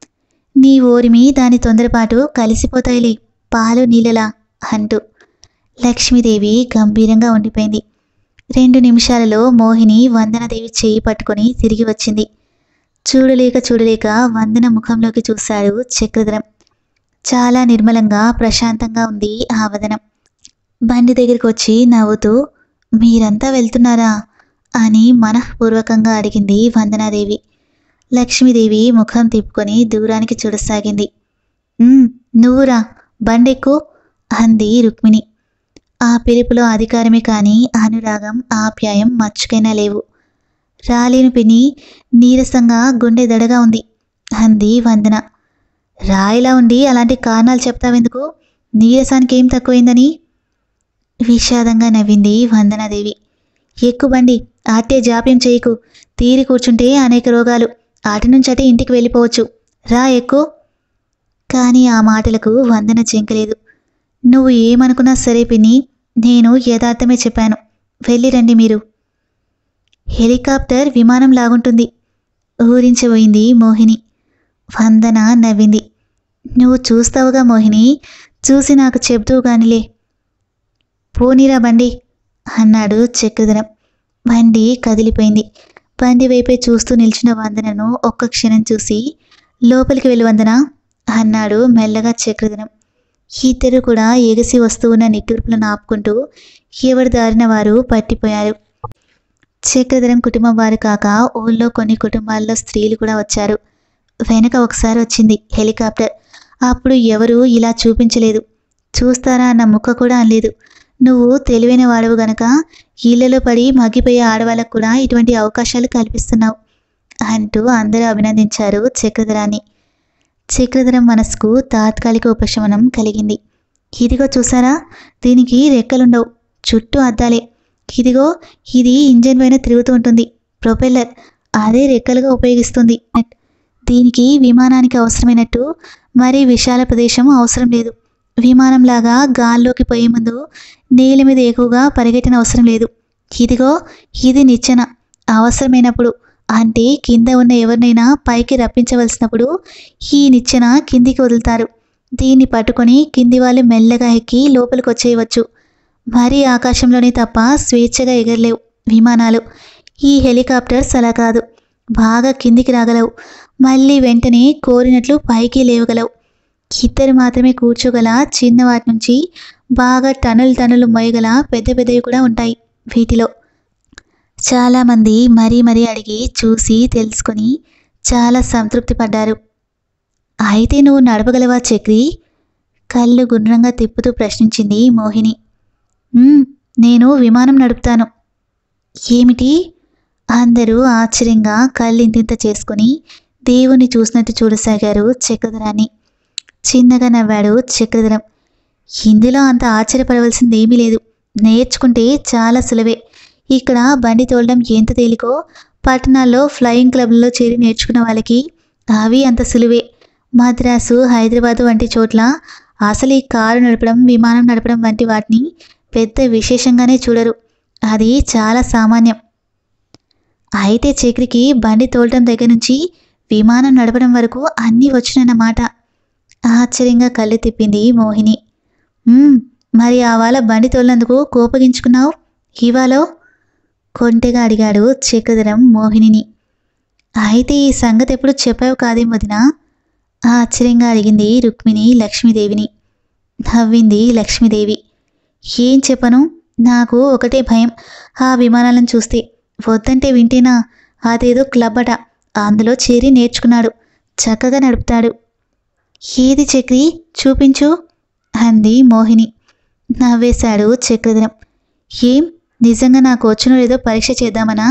నీ ఓరిమి దాని తొందరపాటు కలిసిపోతాయిలే పాలు నీళ్ళలా అంటూ లక్ష్మీదేవి గంభీరంగా ఉండిపోయింది రెండు నిమిషాలలో మోహిని వందనదేవి చేయి పట్టుకొని తిరిగి వచ్చింది చూడలేక చూడలేక వందన ముఖంలోకి చూశాడు చక్రధరం చాలా నిర్మలంగా ప్రశాంతంగా ఉంది ఆ వదనం బండి దగ్గరికి వచ్చి నవ్వుతూ మీరంతా వెళ్తున్నారా అని మనఃపూర్వకంగా అడిగింది వందనాదేవి లక్ష్మీదేవి ముఖం తిప్పుకొని దూరానికి చూడసాగింది "ఉమ్, నువ్వురా బండెక్కు అంది రుక్మిణి ఆ పిలుపులో అధికారమే కాని అనురాగం ఆప్యాయం మచ్చుకైనా లేవు రాలేను పిన్ని నీరసంగా గుండె దడగా ఉంది అంది వందన రాయిలా ఉండి అలాంటి కారణాలు చెప్తావెందుకు నీరసానికి ఏం తక్కువైందని విషాదంగా నవ్వింది వందనాదేవి ఎక్కుబండి ఆటే జాప్యం చేయకు తీరి కూర్చుంటే అనేక రోగాలు అటు నుంచి అటే ఇంటికి వెళ్ళిపోవచ్చు రా ఎక్కు కానీ ఆ మాటలకు వందన చెంకలేదు నువ్వు ఏమనుకున్నా సరే పిన్ని నేను యథార్థమే చెప్పాను వెళ్ళిరండి మీరు హెలికాప్టర్ విమానం లాగుంటుంది ఊరించబోయింది మోహిని వందన నవ్వింది నువ్వు చూస్తావుగా మోహిని చూసి నాకు చెబుతూ గానిలే పోనీరా బండి అన్నాడు చక్రధరం బండి కదిలిపోయింది బండి వైపే చూస్తూ నిల్చున్న వందనను ఒక్క క్షణం చూసి లోపలికి వెళ్ళి వందన అన్నాడు మెల్లగా చక్రధరం ఇద్దరు కూడా ఎగసి వస్తూ ఉన్న నిట్టూర్పులను ఆపుకుంటూ ఎవరి దారిన వారు పట్టిపోయారు చక్రధరం కుటుంబం వారు కాక ఊళ్ళో కొన్ని కుటుంబాల్లో స్త్రీలు కూడా వచ్చారు వెనక ఒకసారి వచ్చింది హెలికాప్టర్ అప్పుడు ఎవరు ఇలా చూపించలేదు చూస్తారా అన్న ముక్క కూడా అనలేదు నువ్వు తెలివైన వాడవు గనక ఇళ్లలో పడి మగ్గిపోయే ఆడవాళ్ళకు కూడా ఇటువంటి అవకాశాలు కల్పిస్తున్నావు అంటూ అందరూ అభినందించారు చక్రధరాన్ని చక్రధరం మనసుకు తాత్కాలిక ఉపశమనం కలిగింది ఇదిగో చూసారా దీనికి రెక్కలుండవు చుట్టూ అద్దాలే ఇదిగో ఇది ఇంజన్ పైన తిరుగుతూ ఉంటుంది ప్రొపెల్లర్ అదే రెక్కలుగా ఉపయోగిస్తుంది దీనికి విమానానికి అవసరమైనట్టు మరీ విశాల ప్రదేశం అవసరం లేదు విమానంలాగా గాల్లోకి పోయే ముందు నేల మీద ఎక్కువగా పరిగెట్టిన అవసరం లేదు ఇదిగో ఇది నిచ్చెన అవసరమైనప్పుడు అంటే కింద ఉన్న ఎవరినైనా పైకి రప్పించవలసినప్పుడు ఈ నిచ్చెన కిందికి వదులుతారు దీన్ని పట్టుకొని కింది వాళ్ళు మెల్లగా ఎక్కి లోపలికి వచ్చేయవచ్చు మరీ ఆకాశంలోనే తప్ప స్వేచ్ఛగా ఎగరలేవు విమానాలు ఈ హెలికాప్టర్స్ అలా కాదు బాగా కిందికి రాగలవు మళ్ళీ వెంటనే కోరినట్లు పైకి లేవగలవు ఇద్దరు మాత్రమే కూర్చోగల చిన్న వాటి నుంచి బాగా టన్నులు టన్నులు మోయగల పెద్ద పెద్దవి కూడా ఉంటాయి వీటిలో చాలామంది మరీ మరీ అడిగి చూసి తెలుసుకొని చాలా సంతృప్తి పడ్డారు అయితే నువ్వు నడపగలవా చక్రి కళ్ళు గుండ్రంగా తిప్పుతూ ప్రశ్నించింది మోహిని "ఉమ్, నేను విమానం నడుపుతాను ఏమిటి అందరూ ఆశ్చర్యంగా కళ్ళింతింత చేసుకుని దేవుణ్ణి చూసినట్టు చూడసాగారు చక్రధరాన్ని చిన్నగా నవ్వాడు చక్రధరం ఇందులో అంత ఆశ్చర్యపడవలసింది ఏమీ లేదు నేర్చుకుంటే చాలా సులభే ఇక్కడ బండి తోలడం ఎంత తేలికో పట్టణాల్లో ఫ్లయింగ్ క్లబ్లలో చేరి నేర్చుకున్న వాళ్ళకి అవి అంత సులువే మద్రాసు హైదరాబాదు వంటి చోట్ల అసలు ఈ కారు నడపడం విమానం నడపడం వంటి వాటిని పెద్ద విశేషంగానే చూడరు అది చాలా సామాన్యం అయితే చక్రికి బండి తోలటం దగ్గర నుంచి విమానం నడపడం వరకు అన్నీ వచ్చినన్నమాట ఆశ్చర్యంగా కళ్ళు తిప్పింది మోహిని "ఉమ్, మరి ఆ వాళ్ళ బండి తోలినందుకు కోపగించుకున్నావు ఇవాళో కొంటెగా అడిగాడు చక్రధరం మోహినిని అయితే ఈ సంగతి ఎప్పుడు చెప్పావు కాదేం వదినా ఆశ్చర్యంగా అడిగింది రుక్మిణి లక్ష్మీదేవిని నవ్వింది లక్ష్మీదేవి ఏం చెప్పను నాకు ఒకటే భయం ఆ విమానాలను చూస్తే వద్దంటే వింటేనా అదేదో క్లబ్ అట అందులో చేరి నేర్చుకున్నాడు చక్కగా నడుపుతాడు ఏది చక్రి చూపించు అంది మోహిని నవ్వేశాడు చక్రధరం ఏం నిజంగా నాకు వచ్చినో లేదో పరీక్ష చేద్దామనా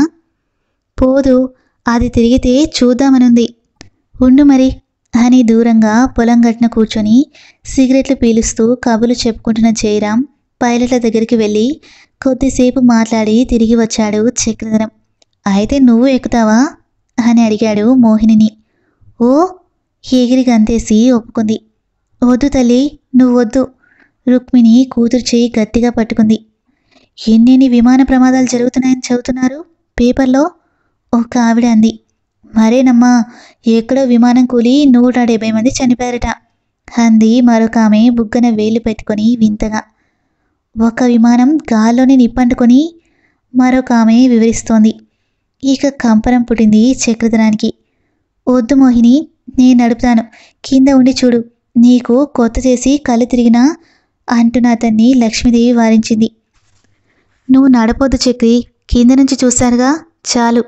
పోదు అది తిరిగితే చూద్దామనుంది ఉండు మరి అని దూరంగా పొలం గట్టున కూర్చొని సిగరెట్లు పీలుస్తూ కబులు చెప్పుకుంటున్న జయరాం పైలట్ల దగ్గరికి వెళ్ళి కొద్దిసేపు మాట్లాడి తిరిగి వచ్చాడు చక్రధరం అయితే నువ్వు ఎక్కుతావా అని అడిగాడు మోహినిని ఓ ఎగిరి గంతేసి ఒప్పుకుంది వద్దు తల్లి నువ్వు వద్దు రుక్మిణి కూతురు చేయి గట్టిగా పట్టుకుంది ఎన్నెన్ని విమాన ప్రమాదాలు జరుగుతున్నాయని చదువుతున్నారు పేపర్లో ఒక ఆవిడ అంది మరేనమ్మా ఎక్కడో విమానం కూలి నూట డెబ్బై మంది చనిపోయారట అంది మరొక ఆమె బుగ్గన వేలు పెట్టుకొని వింతగా ఒక విమానం గాల్లోనే నిప్పంటుకొని మరొక ఆమె వివరిస్తోంది ఇక కంపరం పుట్టింది చక్రధరానికి వద్దు మోహిని నేను నడుపుతాను కింద ఉండి చూడు నీకు కొత్త చేసి కళ్ళు తిరిగినా అంటున్న అతన్ని లక్ష్మీదేవి వారించింది నువ్వు నడపొద్దు చక్రి కింద నుంచి చూశారుగా చాలు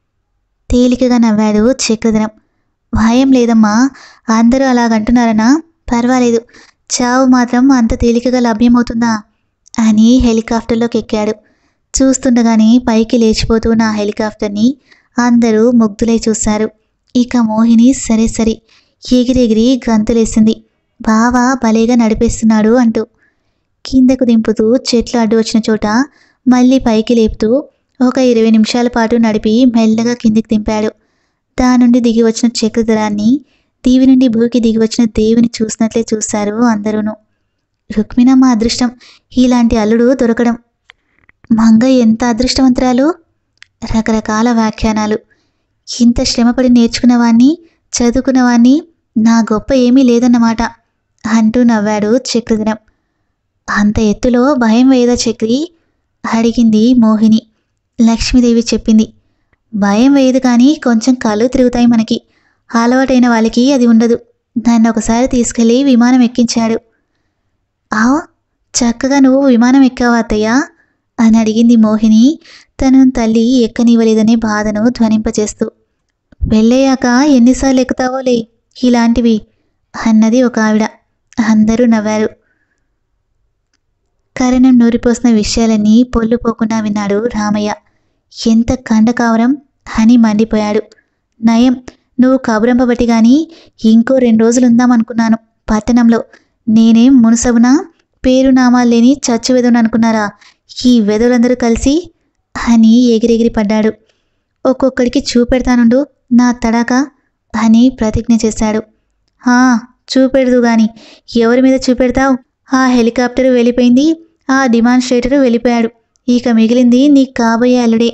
తేలికగా నవ్వాడు చక్రధరం భయం లేదమ్మా అందరూ అలాగంటున్నారనా పర్వాలేదు చావు మాత్రం అంత తేలికగా లభ్యమవుతుందా అని హెలికాప్టర్లోకి ఎక్కాడు చూస్తుండగానే పైకి లేచిపోతూ నా హెలికాప్టర్ని అందరూ ముగ్ధులై చూశారు ఇక మోహిని సరే సరే ఎగిరెగిరి గంతులేసింది బావా భలేగా నడిపేస్తున్నాడు అంటూ కిందకు దింపుతూ చెట్లు అడ్డు వచ్చిన చోట మళ్ళీ పైకి లేపుతూ ఒక ఇరవై నిమిషాల పాటు నడిపి మెల్లగా కిందికి దింపాడు దాని నుండి దిగి వచ్చిన చక్రధరాన్ని దీవి నుండి భూకి దిగి వచ్చిన దేవిని చూసినట్లే చూశారు అందరూను రుక్మిణమ్మ అదృష్టం ఇలాంటి అల్లుడు దొరకడం మంగ ఎంత అదృష్టవంతురాలు రకరకాల వ్యాఖ్యానాలు ఇంత శ్రమపడి నేర్చుకున్నవాణ్ణి చదువుకున్నవాణ్ణి నా గొప్ప ఏమీ లేదన్నమాట అంటూ నవ్వాడు చక్రధరం అంత ఎత్తులో భయం వేయదా చక్రి అడిగింది మోహిని లక్ష్మీదేవి చెప్పింది భయం వేయదు కానీ కొంచెం కళ్ళు తిరుగుతాయి మనకి అలవాటైన వాళ్ళకి అది ఉండదు నన్ను ఒకసారి తీసుకెళ్ళి విమానం ఎక్కించాడు ఆ చక్కగా నువ్వు విమానం ఎక్కావా అత్తయ్య అని అడిగింది మోహిని తను తల్లి ఎక్కనివ్వలేదనే బాధను ధ్వనింపచేస్తూ వెళ్ళయ్యాక ఎన్నిసార్లు ఎక్కుతావోలే ఇలాంటివి అన్నది ఒక ఆవిడ అందరూ నవ్వారు కరణం నూరిపోసిన విషయాలన్నీ పొల్లుపోకుండా విన్నాడు రామయ్య ఎంత కండకావరం అని మండిపోయాడు నయం నువ్వు కబురంపబట్టి గాని ఇంకో రెండు రోజులు ఉందామనుకున్నాను పట్టణంలో నేనేం మునుసవునా పేరు నామాలు లేని చచ్చు వెదవను అనుకున్నారా ఈ వెదవులందరూ కలిసి అని ఎగిరెగిరి పడ్డాడు ఒక్కొక్కడికి చూపెడతానుండు నా తడాక అని ప్రతిజ్ఞ చేశాడు "ఆ, చూపెడదు గాని ఎవరి మీద చూపెడతావు ఆ హెలికాప్టర్ వెళ్ళిపోయింది ఆ డిమాన్స్ట్రేటర్ వెళ్ళిపోయాడు ఇక మిగిలింది నీ కాబోయే అల్లుడే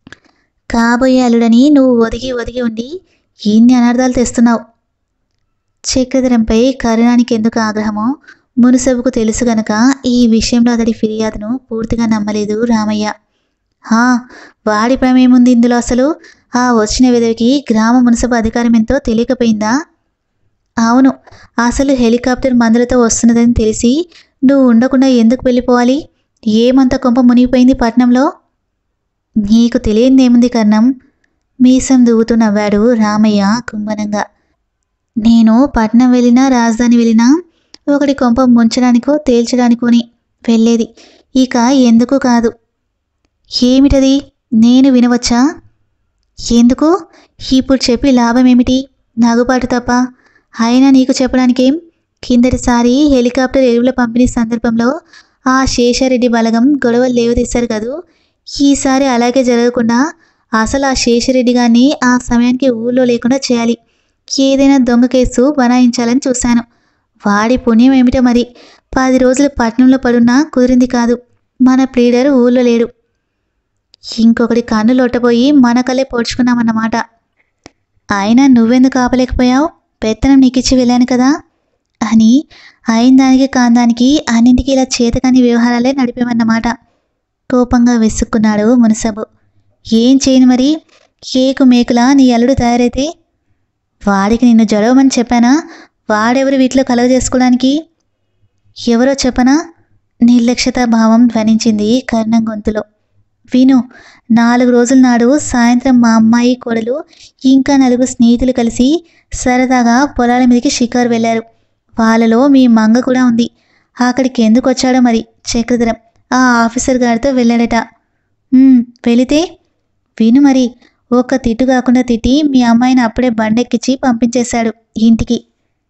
కాబోయే అల్లుడని నువ్వు ఒదిగి ఒదిగి ఉండి ఇన్ని అనర్థాలు తెస్తున్నావు చక్రధరంపై కరుణానికి ఎందుకు ఆగ్రహమో మునుసబుకు తెలుసు గనక ఈ విషయంలో అతడి ఫిర్యాదును పూర్తిగా నమ్మలేదు రామయ్య హా వాడి ప్రమేముంది ఇందులో అసలు ఆ వచ్చిన విధవికి గ్రామ మున్సబు అధికారం ఎంతో తెలియకపోయిందా అవును అసలు హెలికాప్టర్ మందులతో వస్తున్నదని తెలిసి నువ్వు ఉండకుండా ఎందుకు వెళ్ళిపోవాలి ఏమంత కొంప మునిగిపోయింది పట్నంలో నీకు తెలియనిదేముంది కర్ణం మీసం దువ్వుతూ నవ్వాడు రామయ్య కుంభనంగా నేను పట్నం వెళ్ళినా రాజధాని వెళ్ళినా ఒకటి కొంప ముంచడానికో తేల్చడానికోని వెళ్ళేది ఇక ఎందుకు కాదు ఏమిటది నేను వినవచ్చా ఎందుకు ఇప్పుడు చెప్పి లాభం ఏమిటి నగుబాటు తప్ప అయినా నీకు చెప్పడానికేం కిందటిసారి హెలికాప్టర్ ఎరువుల పంపిణీ సందర్భంలో ఆ శేషారెడ్డి బలగం గొడవలు లేవదీశారు కదూ ఈసారి అలాగే జరగకుండా అసలు ఆ శేషారెడ్డి గారిని ఆ సమయానికి ఊళ్ళో లేకుండా చేయాలి ఏదైనా దొంగ కేసు బనాయించాలని చూశాను వాడి పుణ్యం ఏమిటో మరి పది రోజులు పట్నంలో పడున్నా కుదిరింది కాదు మన ప్లీడర్ ఊళ్ళో లేడు ఇంకొకటి కన్ను లొట్టపోయి మన కళ్ళే పొడుచుకున్నామన్నమాట అయినా నువ్వెందుకు ఆపలేకపోయావు పెత్తనం నీకిచ్చి వెళ్ళాను కదా అని అయిన దానికి కాందానికి అన్నింటికి ఇలా చేతకాని వ్యవహారాలే నడిపేవన్నమాట కోపంగా విసుక్కున్నాడు మునసబు ఏం చేయను మరి కేకు మేకులా నీ అల్లుడు తయారైతే వాడికి నిన్ను జడవమని చెప్పానా వాడెవరు వీటిలో కలగజేసుకోవడానికి ఎవరో చెప్పనా నిర్లక్ష్యతా భావం ధ్వనించింది కర్ణం గొంతులో విను నాలుగు రోజుల నాడు సాయంత్రం మా అమ్మాయి కోడలు ఇంకా నలుగురు స్నేహితులు కలిసి సరదాగా పొలాల మీదకి షికారు వెళ్ళారు వాళ్ళలో మీ మంగ కూడా ఉంది అక్కడికి ఎందుకు వచ్చాడో మరి చక్రధరం ఆ ఆఫీసర్ గారితో వెళ్ళాడట "ఉమ్, వెళితే విను మరి ఒక్క తిట్టు కాకుండా తిట్టి మీ అమ్మాయిని అప్పుడే బండెక్కించి పంపించేశాడు ఇంటికి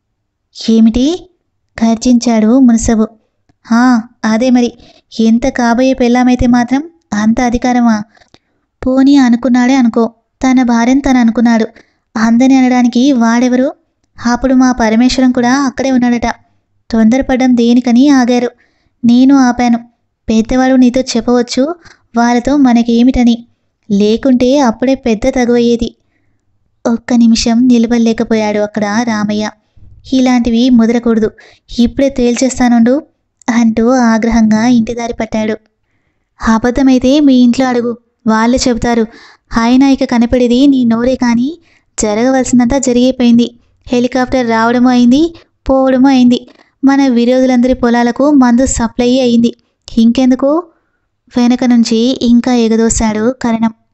ఏమిటి గర్జించాడు మునసబు "హా, అదే మరి ఎంత కాబోయే పెళ్ళామైతే మాత్రం అంత అధికారమా పోనీ అనుకున్నాడే అనుకో తన భార్యను తను అనుకున్నాడు అందని అనడానికి వాడెవరు అప్పుడు మా పరమేశ్వరం కూడా అక్కడే ఉన్నాడట తొందరపడ్డం దేనికని ఆగారు నేను ఆపాను పెద్దవాడు నీతో చెప్పవచ్చు వాళ్ళతో మనకేమిటని లేకుంటే అప్పుడే పెద్ద తగువయ్యేది ఒక్క నిమిషం నిలబడలేకపోయాడు అక్కడ రామయ్య ఇలాంటివి ముదరకూడదు ఇప్పుడే తేల్చేస్తానుండు అంటూ ఆగ్రహంగా ఇంటి దారి పట్టాడు అబద్ధమైతే మీ ఇంట్లో అడుగు వాళ్ళు చెబుతారు ఆయన ఇక కనపడేది నీ నోరే కానీ జరగవలసినంతా జరిగిపోయింది హెలికాప్టర్ రావడము అయింది పోవడము అయింది మన విరోధులందరి పొలాలకు మందు సప్లై అయింది ఇంకెందుకు వెనక నుంచి ఇంకా ఎగదోశాడు కరణం